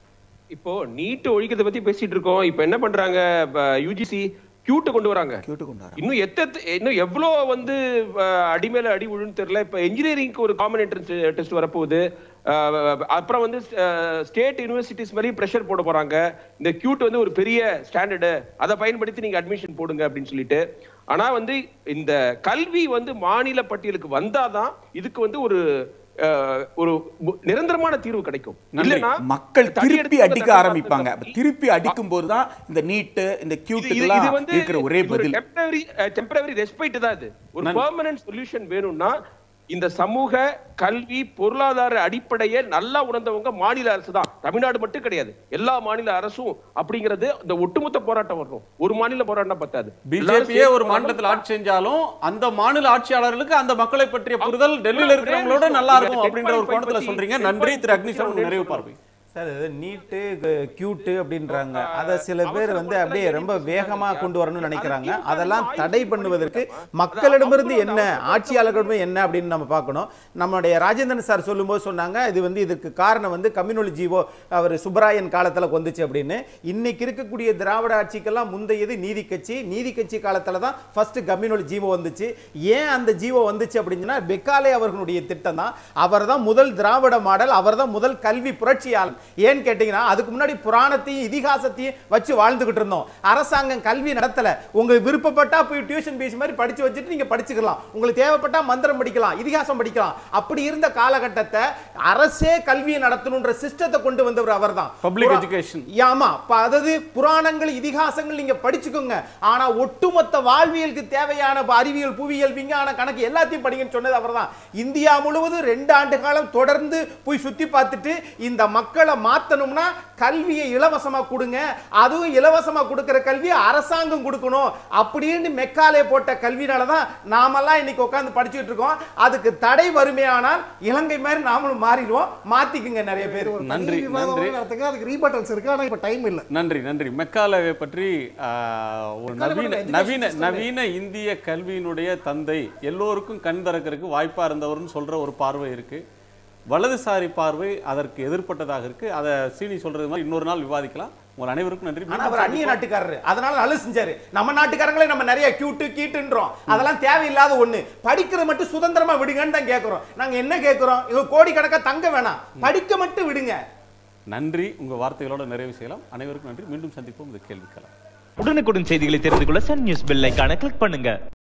இப்போ நீட் ஒழிக்கிறத பத்தி பேசிட்டு இருக்கோம் இப்போ என்ன பண்றாங்க யூஜிசி கியூட்ட கொண்டு வராங்க கேட்டு கொண்டாரு இன்னும் எத்த இன்னும் எவ்வளோ வந்து அஹ், அடி மேல அடி விழுன்னு தெரியல இப்போ இன்ஜினியரிங்க்கு ஒரு காமன் என்ட்ரன்ஸ் டெஸ்ட் வரப்போகுது அஹ், அப்புறம் வந்து ஸ்டேட் யூனிவர்சிட்டிஸ் மாதிரி ப்ரெஷர் போட போறாங்க இந்த கியூட் வந்து ஒரு பெரிய ஸ்டாண்டர்டு அதை பயன்படுத்தி நீங்க அட்மிஷன் போடுங்க அப்படின்னு சொல்லிட்டு ஆனா வந்து இந்த கல்வி வந்து மாநில பட்டியலுக்கு வந்தாதான் இதுக்கு வந்து ஒரு அஹ், ஒரு மு- நிரந்தரமான தீர்வு கிடைக்கும் நன்றி. இல்லைன்னா மக்கள் தடி திருப்பி எடுத்து அடிக்க தண்டனை ஆரம்பிப்பாங்க தப்பி- திருப்பி அடிக்கும் போது தான் இந்த நீட்டு இந்த இது- இது- கியூட்டுக்கெல்லாம் இது வந்து இருக்கிற ஒரே இது ஒரு பதில் temporary, அஹ், temporary respite தான் இது ஒரு நன்றி. பெர்மனன்ட் சொல்யூஷன் வேணும்னா இந்த சமூக கல்வி பொருளாதார அடிப்படையை நல்லா உணர்ந்தவங்க மாநில அரசு தான் தமிழ்நாடு மட்டும் கிடையாது எல்லா மாநில அரசும் அப்படிங்கிறது இந்த ஒட்டுமொத்த போராட்டம் வரணும் ஒரு மாநில போராட்டம் பத்தாது எல்லாரும் பிஜேபியே சேர்ந்து ஒரு மாநிலத்தில் ஆட்சி செஞ்சாலும் அந்த மாநில ஆட்சியாளர்களுக்கு அந்த மக்களை பற்றிய புரிதல் டெல்லியில இருக்கிறவங்களோட நல்லா இருக்கும் அப்படின்ற ஒரு கோணத்துல சொல்றீங்க நன்றி திரு அக்னிசரன் நிறைவு பார்வை சார் இது நீட்டு கியூட்டு அப்படின்றாங்க அதை சில பேர் வந்து அப்படியே ரொம்ப வேகமாக கொண்டு வரணும்னு நினைக்கிறாங்க அதெல்லாம் தடை பண்ணுவதற்கு மக்களிடமிருந்து என்ன ஆட்சியாளர்களிடம் என்ன அப்படின்னு நம்ம பார்க்கணும் நம்மளுடைய ராஜேந்திரன் சார் சொல்லும்போது சொன்னாங்க இது வந்து இதுக்கு காரணம் வந்து கம்யூனல் ஜீவோ அவர் சுப்பராயன் காலத்தில் வந்துச்சு அப்படின்னு இன்னைக்கு இருக்கக்கூடிய திராவிட ஆட்சிக்கெல்லாம் முந்தையது நீதி கட்சி நீதி கட்சி காலத்தில் தான் ஃபர்ஸ்ட் கம்யூனல் ஜீவோ வந்துச்சு ஏன் அந்த ஜீவோ வந்துச்சு அப்படின்னா பெக்காலே அவர்களுடைய திட்டம் தான் அவர் தான் முதல் திராவிட மாடல் அவர் தான் முதல் கல்வி புரட்சியாளர் ஏன்னு கேட்டீங்கன்னா அதுக்கு முன்னாடி புராணத்தையும் இதிகாசத்தையும் வச்சு வாழ்ந்துகிட்டு இருந்தோம் அரசாங்கம் கல்வி நடத்தல உங்க விருப்பப்பட்டா போய் டியூஷன் பீஸ் மாதிரி படிச்சு வச்சுட்டு நீங்க படிச்சுக்கலாம் உங்களுக்கு தேவைப்பட்டா மந்திரம் படிக்கலாம் இதிகாசம் படிக்கலாம் அப்படி இருந்த காலகட்டத்தை அரசே கல்வியை நடத்தணுன்ற சிஸ்டத்தை கொண்டு வந்தவர் அவர்தான் Public புரா- education. ஆமா ப- அதாவது புராணங்கள் இதிகாசங்கள் நீங்க படிச்சுக்கோங்க ஆனா ஒட்டுமொத்த வாழ்வியலுக்கு தேவையான ப- அறிவியல் புவியியல் விஞ்ஞான கணக்கு எல்லாத்தையும் படிங்கன்னு சொன்னது அவர்தான் இந்தியா முழுவதும் ரெண்டு ஆண்டு காலம் தொடர்ந்து போய் சுத்தி பார்த்துட்டு இந்த மக்களை ஒருவேளை மாத்தணும்னா கல்வியை இலவசமா கொடுங்க அதுவும் இலவசமா கொடுக்கிற கல்வியை அரசாங்கம் கொடுக்கணும் அப்படின்னு மெக்காலே போட்ட கல்வினால தான் நாமெல்லாம் இன்னைக்கு உட்கார்ந்து படிச்சுட்டு இருக்கோம் அதுக்கு தடை வருமையானால் இலங்கை மாதிரி நாமளும் மாறிடுவோம் மாத்திக்குங்க நிறைய பேர் நன்றி, தனி விவாதம் நன்றி. நடத்துங்க அதுக்கு ரீபட்டல்ஸ் இருக்கு ஆனா இப்ப டைம் இல்ல நன்றி நன்றி மெக்காலவை பற்றி ஆ, ஒரு மெக்காலே நவீன பற்றி நவீன education system நவீன இந்திய கல்வியினுடைய தந்தை எல்லோருக்கும் கண் திறக்கிறதுக்கு வாய்ப்பா இருந்தவர்னு சொல்ற ஒரு பார்வை இருக்கு வலதுசாரி பார்வை அதற்கு எதிர்ப்பட்டதாக இருக்கு அதை சீனி சொல்றது மாதிரி இன்னொரு நாள் விவாதிக்கலாம் உங்கள் அனைவருக்கும் நன்றி ஆனா மீண்டும் அவர் அந்நிய சந்திப்போம். நாட்டுக்காரரு அதனால நல்லது செஞ்சாரு நம்ம நாட்டுக்காரங்களே நம்ம நிறைய கியூட்டு கீட்டுன்றோம் அதெல்லாம் தேவையில்லாத ஒண்ணு படிக்கிற மட்டும் சுதந்திரமா விடுங்கன்னு தான் கேக்குறோம் நாங்க என்ன கேக்குறோம் இது கோடிக்கணக்கா தங்க வேணாம் படிக்க மட்டும் விடுங்க நன்றி உங்க வார்த்தைகளோட நிறைவு செய்யலாம் அனைவருக்கும் நன்றி மீண்டும் சந்திப்போம் இந்த கேள்விக்கலாம் உடனுக்குடன் செய்திகளை தெரிந்து கொள்ள சன் நியூஸ் பெல் ஐகானை கிளிக் பண்ணுங்க